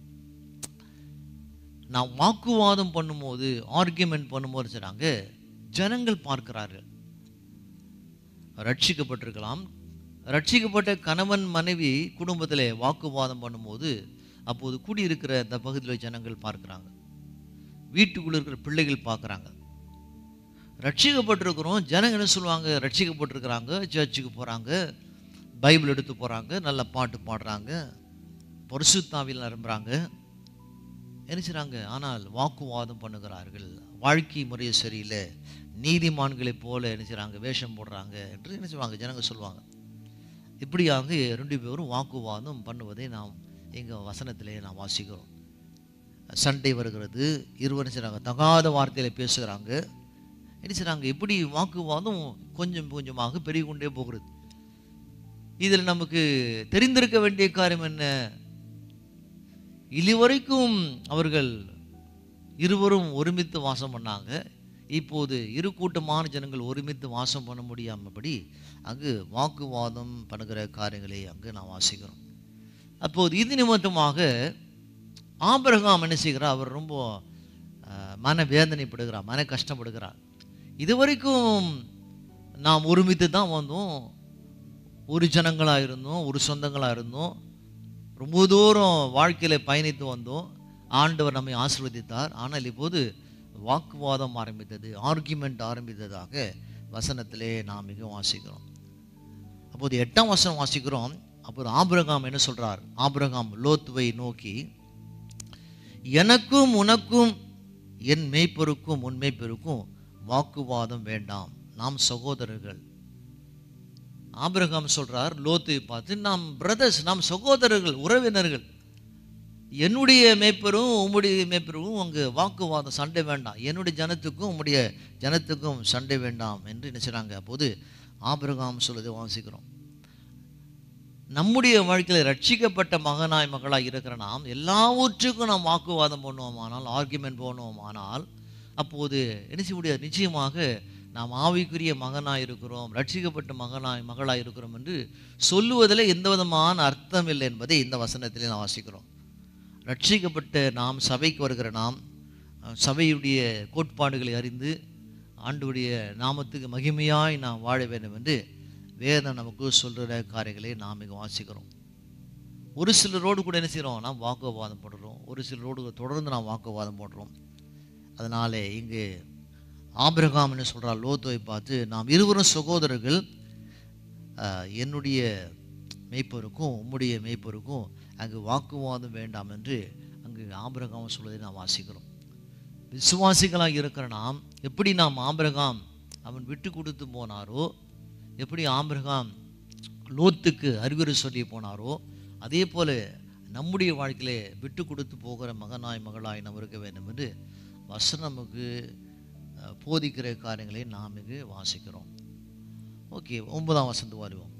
நான் வாக்குவாதம் பண்ணும்போது ஆர்கியூமெண்ட் பண்ணும்போது சொன்னாங்க ஜனங்கள் பார்க்கிறார்கள் ரட்சிக்கப்பட்டிருக்கலாம் ரட்சிக்கப்பட்ட கணவன் மனைவி குடும்பத்தில் வாக்குவாதம் பண்ணும்போது அப்போது கூடியிருக்கிற அந்த பகுதியில் ஜனங்கள் பார்க்குறாங்க வீட்டுக்குள்ள இருக்கிற பிள்ளைகள் பார்க்குறாங்க ரட்சிக்கப்பட்டிருக்கிறோம் ஜனங்க என்ன சொல்லுவாங்க ரட்சிக்கப்பட்டிருக்கிறாங்க சர்ச்சுக்கு போகிறாங்க பைபிள் எடுத்து போகிறாங்க நல்ல பாட்டு பாடுறாங்க பரிசுத்தாவில் நிரம்புறாங்க என்ன செய்றாங்க ஆனால் வாக்குவாதம் பண்ணுகிறார்கள் வாழ்க்கை முறையை சரியில்லை நீதிமான்களைப் போல என்ன செய்றாங்க வேஷம் போடுறாங்க என்று என்ன செய்வாங்க ஜனங்க சொல்லுவாங்க இப்படியாக ரெண்டு பேரும் வாக்குவாதம் பண்ணுவதை நாம் எங்கள் வசனத்திலே நாம் வாசிக்கிறோம் சண்டை வருகிறது இருவர் என்ன செய்றாங்க தகாத வார்த்தையில பேசுகிறாங்க என்ன செய்றாங்க எப்படி வாக்குவாதம் கொஞ்சம் கொஞ்சமாக பெருகி கொண்டே போகிறது இதில் நமக்கு தெரிந்திருக்க வேண்டிய காரியம் என்ன இதுவரைக்கும் அவர்கள் இருவரும் ஒருமித்து வாசம் பண்ணாங்க இப்போது இரு கூட்டமான ஜனங்கள் ஒருமித்து வாசம் பண்ண முடியாமபடி அங்கு வாக்குவாதம் பண்ணுகிற காரியங்களை அங்கு நாம் வாசிக்கிறோம் அப்போது இது நிமித்தமாக ஆபிரகாம் என்ன செய்கிறார் அவர் ரொம்ப அஹ், மன வேதனைப்படுகிறார் மன கஷ்டப்படுகிறார் இதுவரைக்கும் நாம் ஒருமித்து தான் வந்தோம் ஒரு ஜனங்களாக இருந்தோம் ஒரு சொந்தங்களாக இருந்தோம் ரொம்ப தூரம் வாழ்க்கையில் பயணித்து வந்தோம் ஆண்டவர் நம்மை ஆசீர்வதித்தார் ஆனால் இப்போது வாக்குவாதம் ஆரம்பித்தது ஆர்கியூமெண்ட் ஆரம்பித்ததாக வசனத்திலே நாம் மிக வாசிக்கிறோம் அப்போது எட்டாம் வசனம் வாசிக்கிறோம் அப்போது ஆபிரகாம் என்ன சொல்றார் ஆபிரகாம் லோத்துவை நோக்கி எனக்கும் உனக்கும் என் மேய்ப்பருக்கும் உன் மேய்ப்பருக்கும் வாக்குவாதம் வேண்டாம் நாம் சகோதரர்கள் ஆபிரகாம் சொல்றார் லோத்தை பார்த்து நாம் பிரதர்ஸ் நாம் சகோதரர்கள் உறவினர்கள் என்னுடைய மேய்ப்பரும் உம்முடைய மேய்ப்பரும் அங்கு வாக்குவாதம் சண்டை வேண்டாம் என்னுடைய ஜனத்துக்கும் உம்முடைய ஜனத்துக்கும் சண்டை வேண்டாம் என்று நினைச்சாங்க அப்போது ஆபிரகாம் சொல்லுதை வாசிக்கிறோம் நம்முடைய வாழ்க்கையில் ரட்சிக்கப்பட்ட மகனாய் மகளாய் இருக்கிற நாம் எல்லாவற்றுக்கும் நாம் வாக்குவாதம் பண்ணுவோமானால் ஆர்குமெண்ட் பண்ணுவோமானால் அப்போது என்ன செய்ய முடியாது நிச்சயமாக நாம் ஆவிக்குரிய மகனாய் இருக்கிறோம் ரட்சிக்கப்பட்ட மகனாய் மகளாய் இருக்கிறோம் என்று சொல்லுவதில் எந்த விதமான அர்த்தம் இல்லை என்பதை இந்த வசனத்திலே நாம் வாசிக்கிறோம் ரட்சிக்கப்பட்ட நாம் சபைக்கு வருகிற நாம் அஹ், சபையுடைய கோட்பாடுகளை அறிந்து ஆண்டுடைய நாமத்துக்கு மகிமையாய் நாம் வாழ வேண்டும் என்று வேதம் நமக்கு சொல்கிற காரியங்களை நாம் மிக வாசிக்கிறோம் ஒரு சிலரோடு கூட என்ன செய்கிறோம் நாம் வாக்குவாதம் போடுறோம் ஒரு சிலரோடு தொடர்ந்து நாம் வாக்குவாதம் போடுறோம் அதனாலே இங்கு ஆபிரகாம் என்ன சொல்கிறார் லோத்துவை பார்த்து நாம் இருவரும் சகோதரர்கள் அஹ், என்னுடைய மேய்ப்பருக்கும் உம்முடைய மேய்ப்பருக்கும் அங்கு வாக்குவாதம் வேண்டாம் என்று அங்கு ஆபிரகாம் சொல்வதை நாம் வாசிக்கிறோம் விசுவாசிகளாக இருக்கிற நாம் எப்படி நாம் ஆபிரகாம் அவன் விட்டு கொடுத்து போனாரோ எப்படி ஆபிரகாம் லோத்துக்கு அறிவுரை சொல்லி போனாரோ அதே போல நம்முடைய வாழ்க்கையிலே விட்டு கொடுத்து போகிற மகனாய் மகளாய் நாம் இருக்க வேண்டும் என்று வசனம் நமக்கு அஹ், போதிக்கிற காரியங்களை நாம் இங்கு வாசிக்கிறோம் ஓகே ஒன்பதாம் வசந்து வருவோம்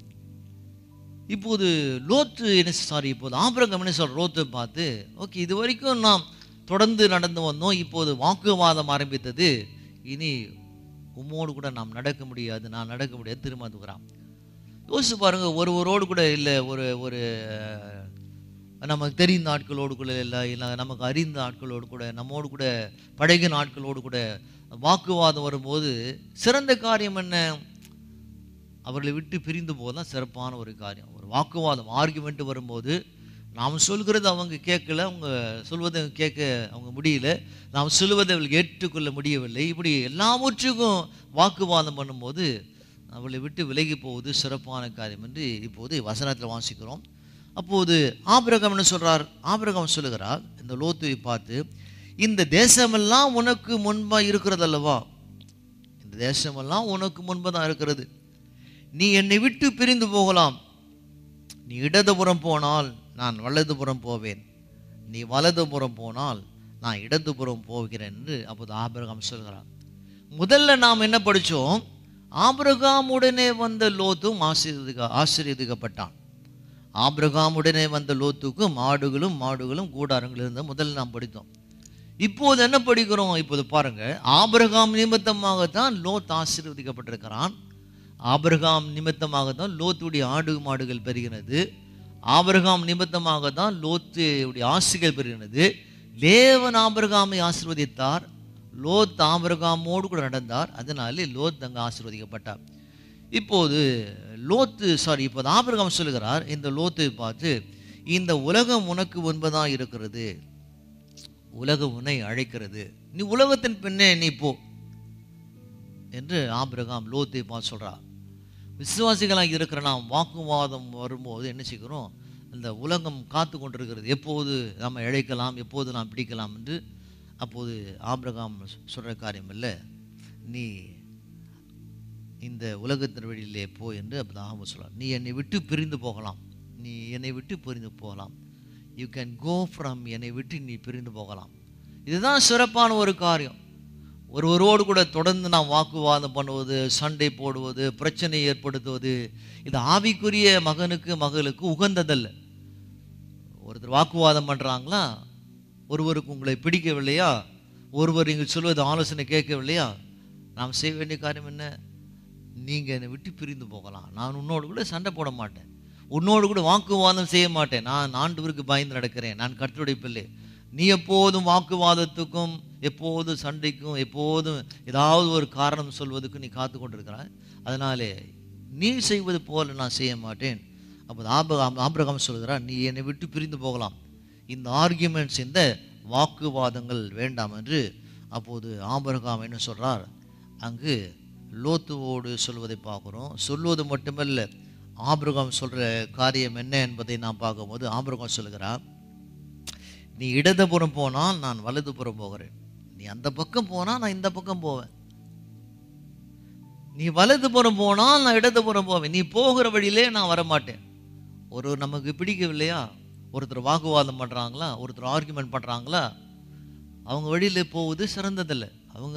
இப்போது லோத்து என்ன சாரி இப்போது ஆபிரகம் என்ன சொல்ற லோத்தை பார்த்து ஓகே இது வரைக்கும் நாம் தொடர்ந்து நடந்து வந்தோம் இப்போது வாக்குவாதம் ஆரம்பித்தது இனி உம்மோடு கூட நாம் நடக்க முடியாது நான் நடக்க முடியாது திரும்ப வந்துக்கிறான் யோசிச்சு பாருங்க ஒருவரோடு கூட இல்லை ஒரு ஒரு அஹ், நமக்கு தெரிந்த ஆட்களோடு கூட இல்லை இல்லை நமக்கு அறிந்த ஆட்களோடு கூட நம்மோடு கூட பழகின ஆட்களோடு கூட வாக்குவாதம் வரும்போது சிறந்த காரியம் என்ன அவர்களை விட்டு பிரிந்து போதான் சிறப்பான ஒரு காரியம் ஒரு வாக்குவாதம் ஆர்குமெண்ட் வரும்போது நாம் சொல்கிறது அவங்க கேட்கல அவங்க சொல்வதை கேட்க அவங்க முடியல நாம் சொல்வதை அவர்கள் ஏற்றுக்கொள்ள முடியவில்லை இப்படி எல்லாவற்றுக்கும் வாக்குவாதம் பண்ணும்போது அவளை விட்டு விலகி போவது சிறப்பான காரியம் என்று இப்போது வசனத்தில் வாசிக்கிறோம் அப்போது ஆபிரகம் என்ன சொல்றார் ஆபிரகம் சொல்லுகிறார் இந்த லோத்துவை பார்த்து இந்த தேசமெல்லாம் உனக்கு முன்பாக இருக்கிறது அல்லவா இந்த தேசமெல்லாம் உனக்கு முன்பு தான் இருக்கிறது நீ என்னை விட்டு பிரிந்து போகலாம் நீ இடதுபுறம் போனால் நான் வலதுபுறம் போவேன் நீ வலதுபுறம் போனால் நான் இடதுபுறம் போகிறேன் என்று அப்போது ஆபிரகாம் சொல்கிறார் முதல்ல நாம் என்ன படித்தோம் ஆபிரகாமுடனே வந்த லோத்தும் ஆசீர்வதிக்க ஆசீர்வதிக்கப்பட்டான் ஆபிரகாமுடனே வந்த லோத்துக்கும் மாடுகளும் மாடுகளும் கூடாரங்களும் இருந்த முதல்ல நாம் படித்தோம் இப்போது என்ன படிக்கிறோம் இப்போது பாருங்க ஆபிரகாம் நிமித்தமாகத்தான் லோத் ஆசீர்வதிக்கப்பட்டிருக்கிறான் ஆபிரகாம் நிமித்தமாக தான் லோத்துடைய ஆடு மாடுகள் பெறுகிறது ஆபிரகாம் நிமித்தமாக தான் லோத்துடைய ஆசிகள் பெறுகிறது தேவன் ஆபிரகாமை ஆசீர்வதித்தார் லோத் ஆபிரகாமோடு கூட நடந்தார் அதனாலே லோத் அங்கே ஆசீர்வதிக்கப்பட்டார் இப்போது லோத்து சாரி இப்போது ஆபிரகாம் சொல்லுகிறார் இந்த லோத்தை பார்த்து இந்த உலகம் உனக்கு முன்பதாக இருக்கிறது உலகம் உன்னை அழைக்கிறது நீ உலகத்தின் பின்னே நீ போ என்று ஆபிரகாம் லோத்தை பார்த்து சொல்றார் விசுவாசிகளாக இருக்கிற நாம் வாக்குவாதம் வரும்போது என்ன செய்கிறோம் இந்த உலகம் காத்து கொண்டிருக்கிறது எப்போது நாம் இழைக்கலாம் எப்போது நாம் பிடிக்கலாம் என்று அப்போது ஆபிரகாம் சொல்கிற காரியம் இல்லை நீ இந்த உலகத்தின் வழியிலே போ என்று அப்படி சொல்றார் நீ என்னை விட்டு பிரிந்து போகலாம் நீ என்னை விட்டு பிரிந்து போகலாம் யூ கேன் கோ ஃப்ரம் என்னை விட்டு நீ பிரிந்து போகலாம் இதுதான் சிறப்பான ஒரு காரியம் ஒருவரோடு கூட தொடர்ந்து நாம் வாக்குவாதம் பண்ணுவது சண்டை போடுவது பிரச்சனை ஏற்படுத்துவது இது ஆவிக்குரிய மகனுக்கு மகளுக்கு உகந்ததல்ல ஒருத்தர் வாக்குவாதம் பண்ணுறாங்களா ஒருவருக்கு உங்களை பிடிக்கவில்லையா ஒருவர் நீங்கள் சொல்வது ஆலோசனை கேட்கவில்லையா நாம் செய்ய வேண்டிய காரியம் என்ன நீங்கள் என்னை விட்டு பிரிந்து போகலாம் நான் உன்னோடு கூட சண்டை போட மாட்டேன் உன்னோடு கூட வாக்குவாதம் செய்ய மாட்டேன் நான் ஆண்டவருக்கு பயந்து நடக்கிறேன் நான் கர்த்தருடைய பிள்ளை நீ எப்போதும் வாக்குவாதத்துக்கும் எப்போதும் சண்டைக்கும் எப்போதும் ஏதாவது ஒரு காரணம் சொல்வதற்கு நீ காத்து கொண்டிருக்கிறாய் அதனாலே நீ செய்வது போல நான் செய்ய மாட்டேன் அப்போ ஆபகம் ஆபிரகாம் சொல்கிறார் நீ என்னை விட்டு பிரிந்து போகலாம் இந்த ஆர்கியூமெண்ட்ஸ் இந்த வாக்குவாதங்கள் வேண்டாம் என்று அப்போது ஆபிரகாம் என்ன சொல்றார் அங்கு லோத்துவோடு சொல்வதை பார்க்குறோம் சொல்வது மட்டுமல்ல ஆபிரகாம் சொல்கிற காரியம் என்ன என்பதை நாம் பார்க்கும்போது ஆபிரகாம் சொல்கிறார் நீ இடதுபுறம் போனால் நான் வலதுபுறம் போகிறேன் நீ அந்த பக்கம் போனால் நான் இந்த பக்கம் போவேன் நீ வலதுபுறம் போனால் நான் இடதுபுறம் போவேன் நீ போகிற வழியிலே நான் வரமாட்டேன் ஒரு நமக்கு பிடிக்கவில்லையா ஒருத்தர் வாக்குவாதம் பண்ணுறாங்களா ஒருத்தர் ஆர்குமெண்ட் பண்ணுறாங்களா அவங்க வழியில் போவது சிறந்ததில்லை அவங்க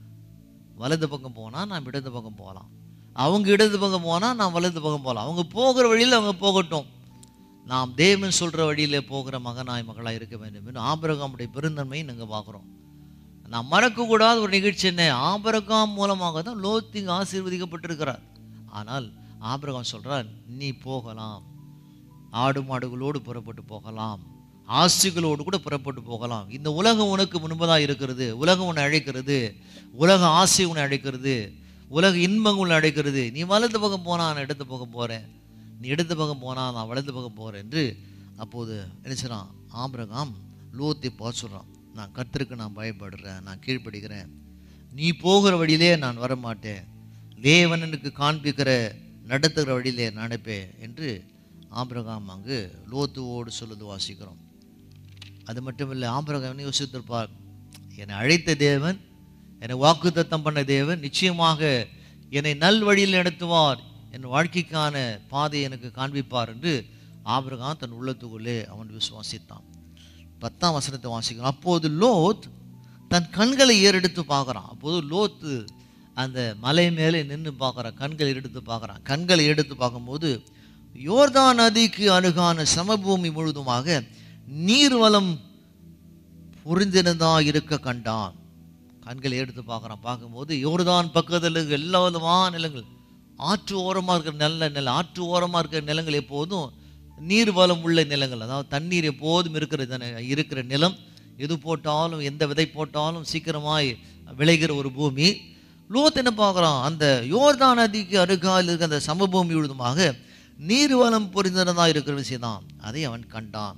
வலது பக்கம் போனால் நான் இடது பக்கம் போகலாம் அவங்க இடது பக்கம் போனால் நான் வலது பக்கம் போகலாம் அவங்க போகிற வழியில் அவங்க போகட்டும் நாம் தேவன் சொல்கிற வழியில் போகிற மகனாய் மகளாக இருக்க வேண்டும் என்று ஆபரகாமுடைய பெருந்தன்மையை நாங்கள் பார்க்குறோம் நான் மறக்கக்கூடாத ஒரு நிகழ்ச்சி என்ன ஆபரகாம் மூலமாக தான் லோத்திங் ஆசீர்வதிக்கப்பட்டிருக்கிறார் ஆனால் ஆபரகாம் சொல்கிறார் நீ போகலாம் ஆடு மாடுகளோடு புறப்பட்டு போகலாம் ஆசிகளோடு கூட புறப்பட்டு போகலாம் இந்த உலகம் உனக்கு முன்பதாக இருக்கிறது உலகம் உன்னை அழைக்கிறது உலக ஆசை உன்னை அழைக்கிறது உலக இன்பங்கள் உன்னை அழைக்கிறது நீ வலது பக்கம் போனால் நான் இடது பக்கம் போகிறேன் நீ இடது பக்கம் போனால் நான் வலது பக்கம் போகிறேன் என்று அப்போது என்ன செய்றான் ஆபிரகாம் லோத்தை பார்த்து சொல்கிறான் நான் கர்த்தருக்கு நான் பயப்படுறேன் நான் கீழ்ப்படுகிறேன் நீ போகிற வழியிலே நான் வரமாட்டேன் தேவன் எனக்கு காண்பிக்கிற நடத்துகிற வழியிலே நடப்பேன் என்று ஆபிரகாம் அங்கு லோத்துவோடு சொல்லுது வாசிக்கிறோம் அது மட்டும் இல்லை ஆபிரகாம் யோசித்திருப்பார் என்னை அழைத்த தேவன் என்னை வாக்குத்தத்தம் பண்ண தேவன் நிச்சயமாக என்னை நல் வழியில் நடத்துவார் என் வாழ்க்கைக்கான பாதை எனக்கு காண்பிப்பார் என்று ஆபிரகாம் தன் உள்ளத்துக்குள்ளே அவன் விசுவாசித்தான் பத்தாம் வசனத்தை வாசிக்கிறான் அப்போது லோத் தன் கண்களை ஏறெடுத்து பார்க்குறான் அப்போது லோத்து அந்த மலை மேலே நின்று பார்க்குறான் கண்களை எடுத்து பார்க்குறான் கண்களை எடுத்து பார்க்கும்போது யோர்தான் நதிக்கு அருகான சமபூமி முழுதுமாக நீர்வளம் புரிந்திருந்தா இருக்க கண்டான் கண்களை எடுத்து பார்க்குறான் பார்க்கும்போது யோர்தான் பக்கத்தில் இருக்க எல்லா விதமான நிலங்கள் ஆற்று ஓரமாக இருக்கிற நல்ல நிலம் ஆற்று ஓரமாக இருக்கிற நிலங்கள் எப்போதும் நீர் வளம் உள்ள நிலங்கள் அதாவது தண்ணீர் எப்போதும் இருக்கிற தன- இருக்கிற நிலம் எது போட்டாலும் எந்த விதை போட்டாலும் சீக்கிரமாய் விளைகிற ஒரு பூமி லோத் என்ன பார்க்குறான் அந்த யோர்தான் நதிக்கு அருகால் இருக்கிற அந்த சமபூமி முழுதுமாக நீர்வளம் பொறிந்ததா இருக்கிற விஷயம் தான் அதை அவன் கண்டான்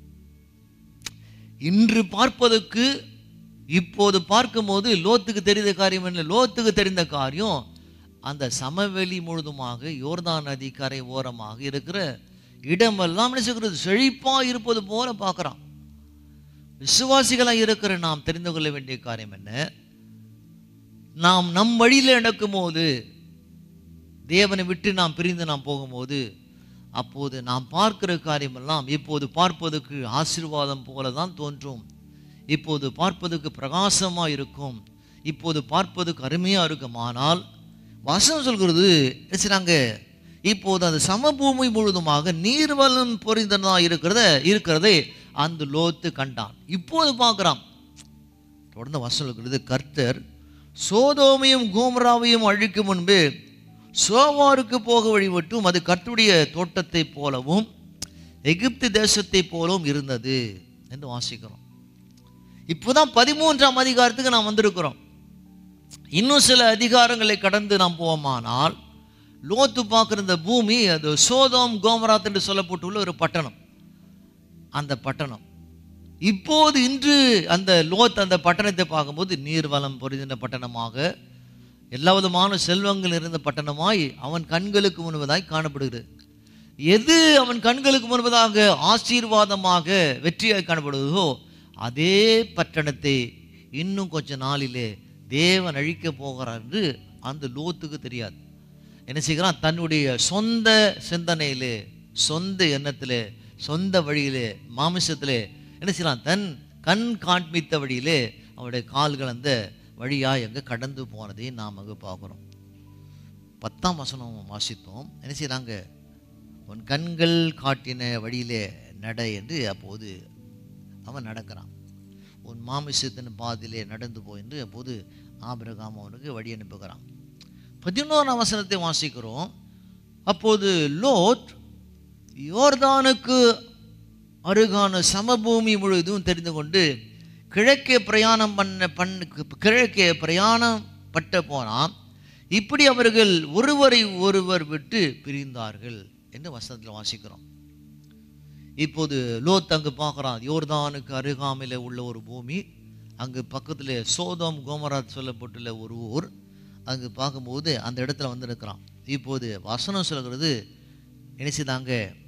இன்று பார்ப்பதற்கு இப்போது பார்க்கும்போது லோத்துக்கு தெரிந்த காரியம் என்ன லோத்துக்கு தெரிந்த காரியம் அந்த சமவெளி முழுதுமாக யோர்தான் நதி கரை ஓரமாக இருக்கிற இடமெல்லாம் என்ன செய்கிறது செழிப்பா இருப்பது போல பார்க்குறான் விசுவாசிகளாக இருக்கிற நாம் தெரிந்து கொள்ள வேண்டிய காரியம் என்ன நாம் நம் வழியில் நடக்கும்போது தேவனை விட்டு நாம் பிரிந்து நாம் போகும்போது அப்போது நாம் பார்க்கிற காரியமெல்லாம் இப்போது பார்ப்பதற்கு ஆசீர்வாதம் போல தான் தோன்றும் இப்போது பார்ப்பதற்கு பிரகாசமாக இருக்கும் இப்போது பார்ப்பதற்கு அருமையாக இருக்கும் ஆனால் வசனம் சொல்கிறது என்ன செய்றாங்க இப்போது அந்த சமபூமி முழுதுமாக நீர்வளம் பொறிந்ததா இருக்கிறத இருக்கிறதை அந்த லோத்து கண்டான் இப்போது பார்க்குறான் தொடர்ந்து வசனம் இருக்கிறது கர்த்தர் சோதோமையும் கோமராவையும் அழிக்கும் முன்பு சோவாருக்கு போக வழிவிட்டும் அது கர்த்தருடைய தோட்டத்தைப் போலவும் எகிப்து தேசத்தைப் போலவும் இருந்தது என்று வாசிக்கிறோம் இப்போதான் பதிமூன்றாம் அதிகாரத்துக்கு நாம் வந்திருக்கிறோம் இன்னும் சில அதிகாரங்களை கடந்து நாம் போவோமானால் லோத்து பார்க்குற இந்த பூமி அது சோதோம் கோமராத் என்று சொல்லப்பட்டுள்ள ஒரு பட்டணம் அந்த பட்டணம் இப்போது இன்று அந்த லோத் அந்த பட்டணத்தை பார்க்கும்போது நீர்வளம் பொருந்தின பட்டணமாக எல்லா விதமான செல்வங்கள் இருந்த பட்டணமாய் அவன் கண்களுக்கு முன்பதாய் காணப்படுகிறது எது அவன் கண்களுக்கு முன்பதாக ஆசீர்வாதமாக வெற்றியாய் காணப்படுவதோ அதே பட்டணத்தை இன்னும் கொஞ்ச நாளிலே தேவன் அழிக்க போகிறார் என்று அந்த லோத்துக்கு தெரியாது என்ன செய்கிறான் தன்னுடைய சொந்த சிந்தனையிலே சொந்த எண்ணத்திலே சொந்த வழியிலே மாமிசத்திலே என்ன செய்யலாம் தன் கண் காண்பித்த வழியிலே அவருடைய கால்கள் அந்த வழியாக எங்கே கடந்து போனதை நாம் அங்கே பார்க்குறோம் பத்தாம் வசனம் வாசித்தோம் என்ன செய்கிறாங்க உன் கண்கள் காட்டின வழியிலே நட என்று அப்போது அவன் நடக்கிறான் உன் மாமிசத்தின் பாதியிலே நடந்து போ என்று அப்போது ஆபிரகாம் அவனுக்கு வழி அனுப்புகிறான் பதினோராம் வசனத்தை வாசிக்கிறோம் அப்போது லோட் யோர்தானுக்கு அருகான சமபூமி முழுவதும் தெரிந்து கொண்டு கிழக்கே பிரயாணம் பண்ண பண்ண கிழக்கே பிரயாணம் பட்ட போனான் இப்படி அவர்கள் ஒருவரை ஒருவர் விட்டு பிரிந்தார்கள் என்று வசனத்தில் வாசிக்கிறோம் இப்போது லோத் அங்கு பார்க்குறான் யோர்தானுக்கு அருகாமையில் உள்ள ஒரு பூமி அங்கு பக்கத்தில் சோதோம் கோமராத் சொல்லப்பட்டுள்ள ஒரு ஊர் அங்கு பார்க்கும்போது அந்த இடத்துல வந்து இருக்கிறான் இப்போது வசனம் சொல்கிறது என்ன செய்தாங்க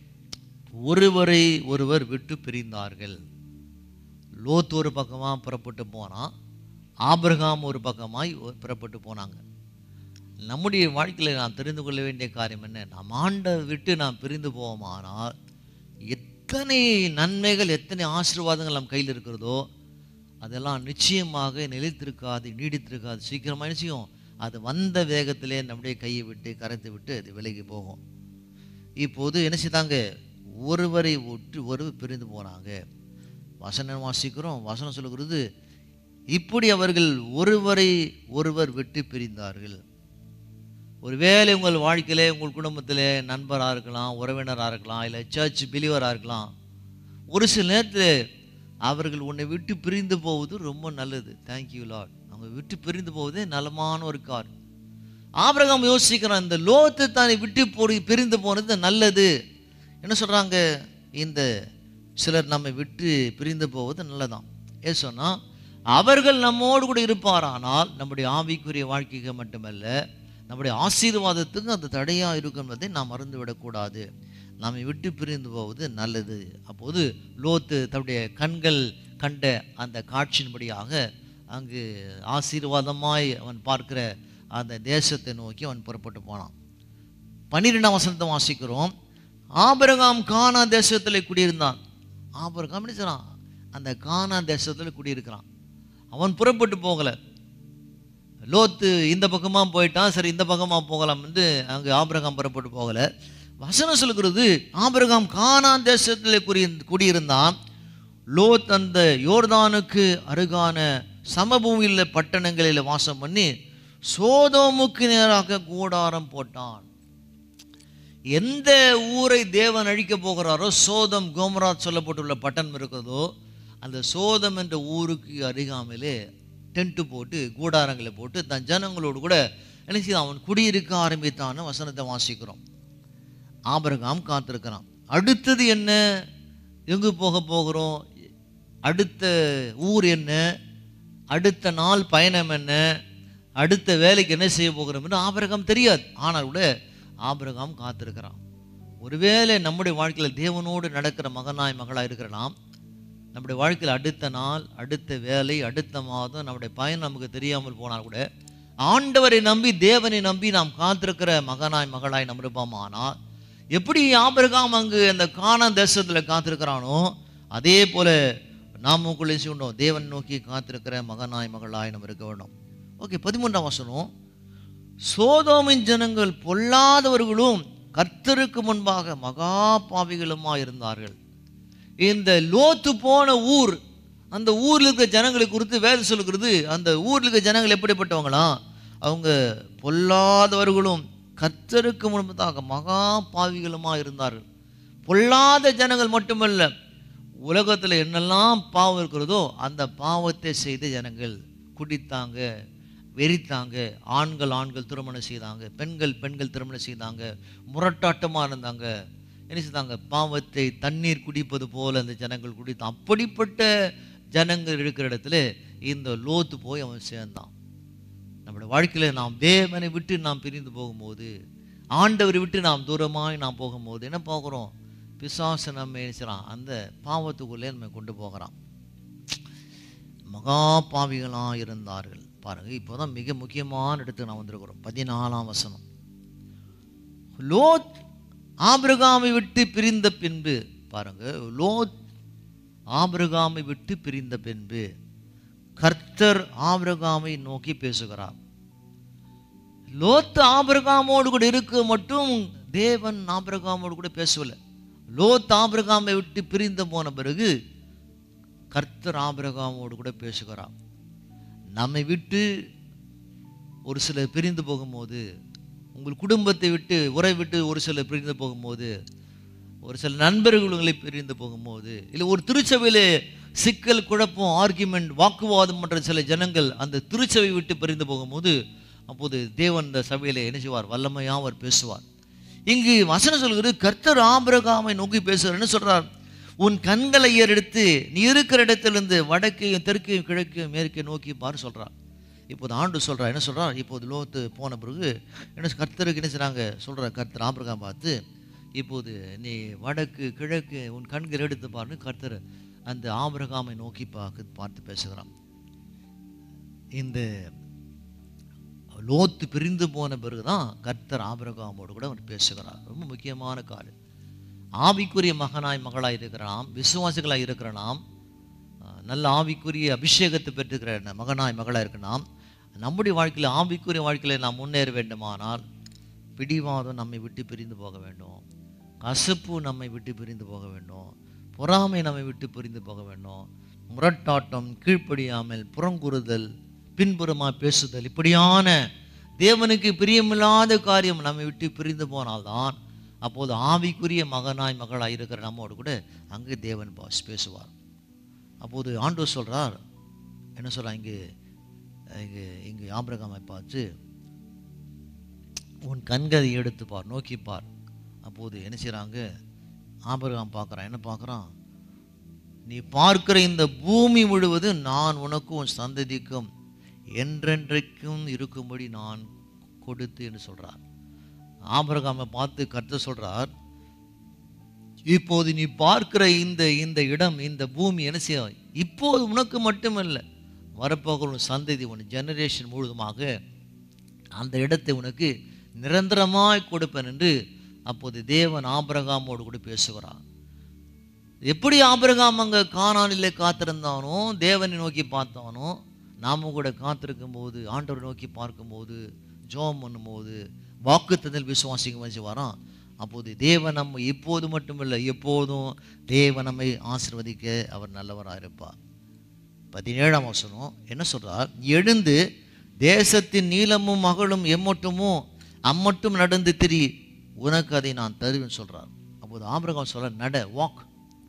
ஒருவரை ஒருவர் விட்டு பிரிந்தார்கள் லோத் ஒரு பக்கமாக புறப்பட்டு போனான் ஆபிரகாம் ஒரு பக்கமாய் ஒரு- புறப்பட்டு போனாங்க நம்முடைய வாழ்க்கையில் நாம் தெரிந்து கொள்ள வேண்டிய காரியம் என்ன நாம் ஆண்டை விட்டு நாம் பிரிந்து போவோமானால் எத்தனை நன்மைகள் எத்தனை ஆசீர்வாதங்கள் நம் கையில் இருக்கிறதோ அதெல்லாம் நிச்சயமாக நிலைத்திருக்காது நீடித்திருக்காது சீக்கிரமாக என்ன செய்யும் அது வந்த வேகத்திலே நம்முடைய கையை விட்டு கரைத்து விட்டு அது விலகி போகும் இப்போது என்ன செய்தாங்க ஒருவரை விட்டு ஒருவர் பிரிந்து போனாங்க வசனம் வாசிக்கிறோம் வசனம் சொல்லுகிறது இப்படி அவர்கள் ஒருவரை ஒருவர் விட்டு பிரிந்தார்கள் ஒருவேளை உங்கள் வாழ்க்கையிலே உங்கள் குடும்பத்திலே நண்பராக இருக்கலாம் உறவினராக இருக்கலாம் இல்லை சர்ச் பிலிவராக இருக்கலாம் ஒரு சில நேரத்தில் அவர்கள் உன்னை விட்டு பிரிந்து போவது ரொம்ப நல்லது தேங்க்யூ லார்ட் அவங்க விட்டு பிரிந்து போவதே நலமான ஒரு கார் ஆபிரகாம் யோசிக்கிறான் இந்த லோத்து தானே விட்டு போய் பிரிந்து போனது நல்லது என்ன சொல்கிறாங்க இந்த சிலர் நம்மை விட்டு பிரிந்து போவது நல்லதான் ஏ சொன்னா அவர்கள் நம்மோடு கூட இருப்பாரானால் நம்முடைய ஆவிக்குரிய வாழ்க்கைக்கு மட்டுமல்ல நம்முடைய ஆசீர்வாதத்துக்கு அது தடையாக இருக்கும் என்பதை நாம் மறந்து விடக்கூடாது நம்மை விட்டு பிரிந்து போவது நல்லது அப்போது லோத்து தன்னுடைய கண்கள் கண்ட அந்த காட்சியின்படியாக அங்கு ஆசீர்வாதமாய் அவன் பார்க்கிற அந்த தேசத்தை நோக்கி அவன் புறப்பட்டு போனான் பன்னிரெண்டாம் வசனத்தை வாசிக்கிறோம் ஆபிரகாம் கானா தேசத்தில் குடியிருந்தான் ஆபிரகாம் என்ன செய்றான்? அந்த கானா தேசத்தில் குடியிருக்கிறான் அவன் புறப்பட்டு போகலை லோத்து இந்த பக்கமாக போயிட்டான் சரி இந்த பக்கமாக போகலாம் வந்து அங்கே ஆபிரகாம் புறப்பட்டு போகலை வசனம் சொல்கிறது ஆபிரகாம் கானான் தேசத்தில் குடி குடியிருந்தான் லோத் அந்த யோர்தானுக்கு அருகான சமபூமியில் பட்டணங்களில் வாசம் பண்ணி சோதோமுக்கு நேராக கூடாரம் போட்டான் எந்த ஊரை தேவன் அழிக்க போகிறாரோ சோதம் கோமராத் சொல்லப்பட்டுள்ள பட்டணம் இருக்கிறதோ அந்த சோதம் என்ற ஊருக்கு அருகாமையிலே டென்ட்டு போட்டு கூடாரங்களை போட்டு தன் ஜனங்களோடு கூட என்ன செய்தான் அவன் குடியிருக்க ஆரம்பித்தான்னு வசனத்தை வாசிக்கிறோம் ஆபிரகாம் காத்திருக்கிறான் அடுத்தது என்ன எங்கு போக போகிறோம் அடுத்த ஊர் என்ன அடுத்த நாள் பயணம் என்ன அடுத்த வேலைக்கு என்ன செய்ய போகிறோம் என்று ஆபிரகாம் தெரியாது ஆனால் கூட ஆபிரகாம் காத்திருக்கிறான் ஒருவேளை நம்முடைய வாழ்க்கையில் தேவனோடு நடக்கிற மகனாய் மகளாக இருக்கிற நாம் நம்முடைய வாழ்க்கையில் அடுத்த நாள் அடுத்த வேலை அடுத்த மாதம் நம்முடைய பயன் நமக்கு தெரியாமல் போனால் கூட ஆண்டவரை நம்பி தேவனை நம்பி நாம் காத்திருக்கிற மகனாய் மகளாய் நம்ம இருப்போமானால் எப்படி ஆபிரகாம் அங்கு அந்த கானா தேசத்தில் காத்திருக்கிறானோ அதே போல நாமுக்குள்ளே செய்யணும் தேவன் நோக்கி காத்திருக்கிற மகனாய் மகளாய் நம்ம இருக்க வேண்டும் ஓகே பதிமூன்றாம் வசனம் சோதோமின் ஜனங்கள் பொல்லாதவர்களும் கர்த்தருக்கு முன்பாக மகா பாவிகளுமா இருந்தார்கள் இந்த லோத்து போன ஊர் அந்த ஊர்ல இருக்க ஜனங்களை குறித்து வேதம் சொல்லுகிறது அந்த ஊர்ல இருக்க ஜனங்கள் எப்படிப்பட்டவங்களாம் அவங்க பொல்லாதவர்களும் கர்த்தருக்கு முன்பதாக மகா பாவிகளுமா இருந்தார்கள் பொல்லாத ஜனங்கள் மட்டுமல்ல உலகத்தில் என்னெல்லாம் பாவம் இருக்கிறதோ அந்த பாவத்தை செய்த ஜனங்கள் குடித்தாங்க வெறித்தாங்க ஆண்கள் ஆண்கள் திருமணம் செய்தாங்க பெண்கள் பெண்கள் திருமணம் செய்தாங்க முரட்டாட்டமாக இருந்தாங்க என்ன செய்தாங்க பாவத்தை தண்ணீர் குடிப்பது போல அந்த ஜனங்கள் குடித்தான் அப்படிப்பட்ட ஜனங்கள் இருக்கிற இடத்துல இந்த லோத்து போய் அவன் சேர்ந்தான் நம்முடைய வாழ்க்கையில் நாம் தேவனை விட்டு நாம் பிரிந்து போகும்போது ஆண்டவரை விட்டு நாம் தூரமாய் நாம் போகும்போது என்ன பார்க்குறோம் பிசாசு நம்ம என்ன செய்றான் அந்த பாவத்துக்குள்ளே நம்ம கொண்டு போகிறான் மகா பாவிகளாக இருந்தார்கள் பாருங்க இப்போதான் மிக முக்கியமான இடத்துக்கு நான் வந்திருக்கிறோம் பதினாலாம் வசனம் லோத் ஆபிரகாமை விட்டு பிரிந்த பின்பு பாருங்க லோத் ஆபிரகாமை விட்டு பிரிந்த பின்பு கர்த்தர் ஆபிரகாமை நோக்கி பேசுகிறார் லோத் ஆபிரகாமோடு கூட இருக்க மட்டும் தேவன் ஆபிரகாமோடு கூட பேசவில்லை லோத் ஆபிரகாமை விட்டு பிரிந்து போன பிறகு கர்த்தர் ஆபிரகாமோடு கூட பேசுகிறார் நம்மை விட்டு ஒரு சிலர் பிரிந்து போகும்போது உங்கள் குடும்பத்தை விட்டு உரை விட்டு ஒரு சிலர் பிரிந்து போகும்போது ஒரு சில நண்பர்கள் உங்களை பிரிந்து போகும்போது இல்லை ஒரு திருச்சபையிலே சிக்கல் குழப்பம் ஆர்கியூமெண்ட் வாக்குவாதம் பண்ற சில ஜனங்கள் அந்த திருச்சபை விட்டு பிரிந்து போகும்போது அப்போது தேவன் இந்த சபையிலே என்ன செய்வார் வல்லமையாக அவர் பேசுவார் இங்கு வசனம் சொல்கிறது கர்த்தர் ஆபிரகாமை நோக்கி பேசுகிறார் என்ன சொல்றார் உன் கண்களை ஏறெடுத்து நீ இருக்கிற இடத்திலிருந்து வடக்கையும் தெற்கையும் கிழக்கையும் மேற்கே நோக்கி பாரு சொல்றார் இப்போது ஆண்டு சொல்றார் என்ன சொல்றார் இப்போது லோத்து போன பிறகு என்ன கர்த்தருக்கு என்ன செய்றாங்க சொல்றார் கர்த்தர் ஆபிரகாம் பார்த்து இப்போது நீ வடக்கு கிழக்கு உன் கண்கள் எடுத்து பாருன்னு கர்த்தர் அந்த ஆபிரகாமை நோக்கி பார்க்க பார்த்து பேசுகிறான் இந்த லோத்து பிரிந்து போன பிறகுதான் கர்த்தர் ஆபிரகாமோடு கூட அவர் பேசுகிறார் ரொம்ப முக்கியமான காரியம் ஆவிக்குரிய மகனாய் மகளாய் இருக்கிற நாம் விசுவாசிகளாய் இருக்கிற நாம் அஹ், நல்ல ஆவிக்குரிய அபிஷேகத்தை பெற்றுக்கிற ந- மகனாய் மகளாய் இருக்கிற நாம் நம்முடைய வாழ்க்கையில் ஆவிக்குரிய வாழ்க்கையில் நாம் முன்னேற வேண்டுமானால் பிடிவாதம் நம்மை விட்டு பிரிந்து போக வேண்டும் கசப்பு நம்மை விட்டு பிரிந்து போக வேண்டும் பொறாமை நம்மை விட்டு பிரிந்து போக வேண்டும் முரட்டாட்டம் கீழ்ப்படியாமல் புறங்குறுதல் பின்புறமா பேசுதல் இப்படியான தேவனுக்கு பிரியமில்லாத காரியம் நம்மை விட்டு பிரிந்து போனால்தான் அப்போது ஆவிக்குரிய மகனாய் மகளாய் இருக்கிற நம்மோடு கூட அங்கே தேவன் பாஸ் பேசுவார் அப்போது ஆண்டவர் சொல்றார் என்ன சொல்றார் இங்கே இங்கே இங்கே ஆபிரகாமை பார்த்து உன் கண்களை எடுத்து பார் நோக்கி பார் அப்போது என்ன செய்கிறாங்க ஆபிரகாம் பார்க்குறான் என்ன பார்க்குறான் நீ பார்க்கிற இந்த பூமி முழுவதும் நான் உனக்கும் உன் சந்ததிக்கும் என்றென்றைக்கும் இருக்கும்படி நான் கொடுத்து என்று சொல்றார் ஆபிரகாமை பார்த்து கர்த்தர் சொல்றார் இப்போது நீ பார்க்கிற இந்த இந்த இடம் இந்த பூமி என்ன செய்யும் இப்போது உனக்கு மட்டுமல்ல வரப்போகிற உன் சந்ததி உன் ஜெனரேஷன் முழுதுமாக அந்த இடத்தை உனக்கு நிரந்தரமாய் கொடுப்பேன் என்று அப்போது தேவன் ஆபிரகாமோடு கூட பேசுகிறார் எப்படி ஆபிரகாம் அங்கே கானானிலே காத்திருந்தானோ தேவனை நோக்கி பார்த்தானோ நாம கூட காத்திருக்கும் போது ஆண்டவரை நோக்கி பார்க்கும்போது ஜோம் பண்ணும்போது வாக்குத்தத்தில் விசுவாசிக்கும் வச்சு வரோம் அப்போது தேவன் நம்ம இப்போது மட்டுமில்லை எப்போதும் தேவன் நம்மை ஆசீர்வதிக்க அவர் நல்லவராக இருப்பார் பதினேழாம் வசனம் என்ன சொல்றார் எழுந்து தேசத்தின் நீளமும் மகளும் எம்மட்டுமோ அம்மட்டும் நடந்து திரி உனக்கு அதை நான் தருவேன் சொல்றார் அப்போது ஆபிரகாம் சொல்ற நட வாக்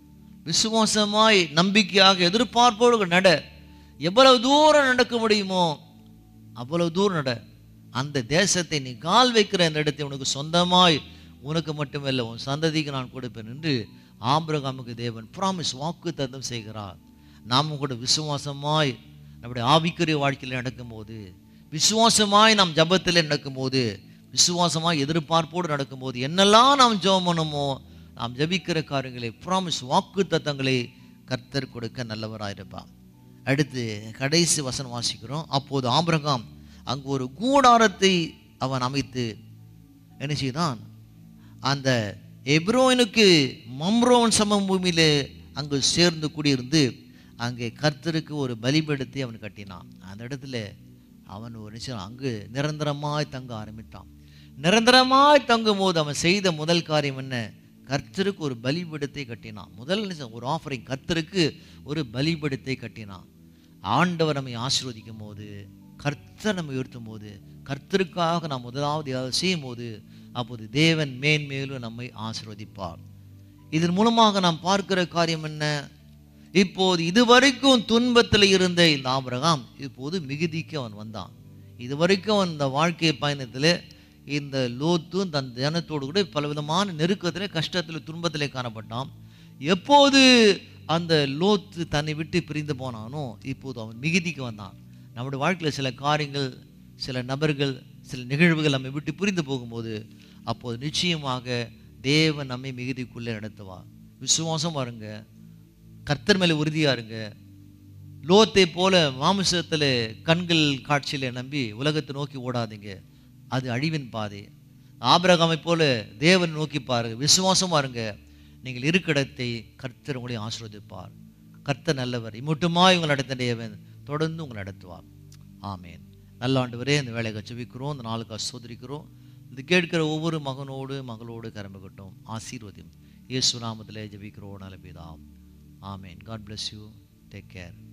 விசுவாசமாய் நம்பிக்கையாக எதிர்பார்ப்போடு நட எவ்வளவு தூரம் நடக்க முடியுமோ அவ்வளவு தூரம் நட அந்த தேசத்தை நீ கால் வைக்கிற அந்த இடத்தை உனக்கு சொந்தமாய் உனக்கு மட்டுமல்ல உன் சந்ததிக்கு நான் கொடுப்பேன் என்று ஆபிரகாமுக்கு தேவன் ப்ராமிஸ் வாக்கு தத்தம் செய்கிறார் நாமும் கூட விசுவாசமாய் நம்முடைய ஆவிக்குரிய வாழ்க்கையில் நடக்கும்போது விசுவாசமாய் நாம் ஜபத்தில் நடக்கும்போது விசுவாசமாய் எதிர்பார்ப்போடு நடக்கும்போது என்னெல்லாம் நாம் ஜெபம் பண்ணுமோ நாம் ஜெபிக்கிற காரியங்களை ப்ராமிஸ் வாக்கு தத்தங்களை கர்த்தர் கொடுக்க நல்லவராயிருப்பார் அடுத்து கடைசி வசனம் வாசிக்கிறோம் அப்போது ஆபிரகாம் அங்கு ஒரு கூடாரத்தை அவன் அமைத்து என்ன செய்தான் அந்த எப்ரோனுக்கு மம்ரோன் சமம் பூமியிலே அங்கு சேர்ந்து குடியிருந்து அங்கே கர்த்தருக்கு ஒரு பலிபீடத்தை அவன் கட்டினான் அந்த இடத்துல அவன் ஒரு நிமிஷம் அங்கு நிரந்தரமாய் தங்க ஆரம்பித்தான் நிரந்தரமாய் தங்கும் போது அவன் செய்த முதல் காரியம் என்ன கர்த்தருக்கு ஒரு பலிபீடத்தை கட்டினான் முதல் நிமிஷம் ஒரு ஆஃபரிங் கர்த்தருக்கு ஒரு பலிபீடத்தை கட்டினான் ஆண்டவர் நம்மை ஆசீர்வதிக்கும் போது கர்த்தர் நம்ம உயர்த்தும் போது கர்த்தருக்காக நாம் முதலாவது ஏதாவது செய்யும் போது அப்போது தேவன் மேன்மேலும் நம்மை ஆசீர்வதிப்பார் இதன் மூலமாக நாம் பார்க்கிற காரியம் என்ன இப்போது இதுவரைக்கும் துன்பத்தில் இருந்த இந்த ஆபிரகாம் இப்போது மிகுதிக்கு அவன் வந்தான் இது வரைக்கும் அந்த வாழ்க்கை பயணத்தில் இந்த லோத்தும் தன் ஜனத்தோடு கூட பலவிதமான நெருக்கத்தில் கஷ்டத்தில் துன்பத்திலே காணப்பட்டான் எப்போது அந்த லோத்து தன்னை விட்டு பிரிந்து போனானோ இப்போது அவன் மிகுதிக்கு வந்தான் நம்முடைய வாழ்க்கையில் சில காரியங்கள் சில நபர்கள் சில நிகழ்வுகள் நம்மை விட்டு புரிந்து போகும்போது அப்போது நிச்சயமாக தேவன் நம்மை மிகுதிக்குள்ளே நடத்துவார் விசுவாசம் பாருங்க கர்த்தர் மேலே உறுதியா இருங்க லோத்தை போல மாமிசத்தில் கண்கள் காட்சியில நம்பி உலகத்தை நோக்கி ஓடாதீங்க அது அழிவின் பாதை ஆபிரகாமை போல தேவன் நோக்கி பாருங்க விசுவாசமா இருங்க நீங்கள் இருக்கிடத்தை கர்த்தர் உங்களை ஆசீர்வதிப்பார் கர்த்தர் நல்லவர் இம்மட்டுமாய் உங்களை நடத்த தேவன் தொடர்ந்து உங்களை நடத்துவார் ஆமேன் நல்ல ஆண்டவரே இந்த வேலையை செவிக்கிறோம் இந்த நாளுக்கு சோதரிக்கிறோம் இது கேட்கிற ஒவ்வொரு மகனோடு மகளோடு கரம்பகட்டும் ஆசீர்வதியும் இயேசு நாமத்திலே ஜெபிக்கிறோம் நல்ல பிதாம் amen God bless you take care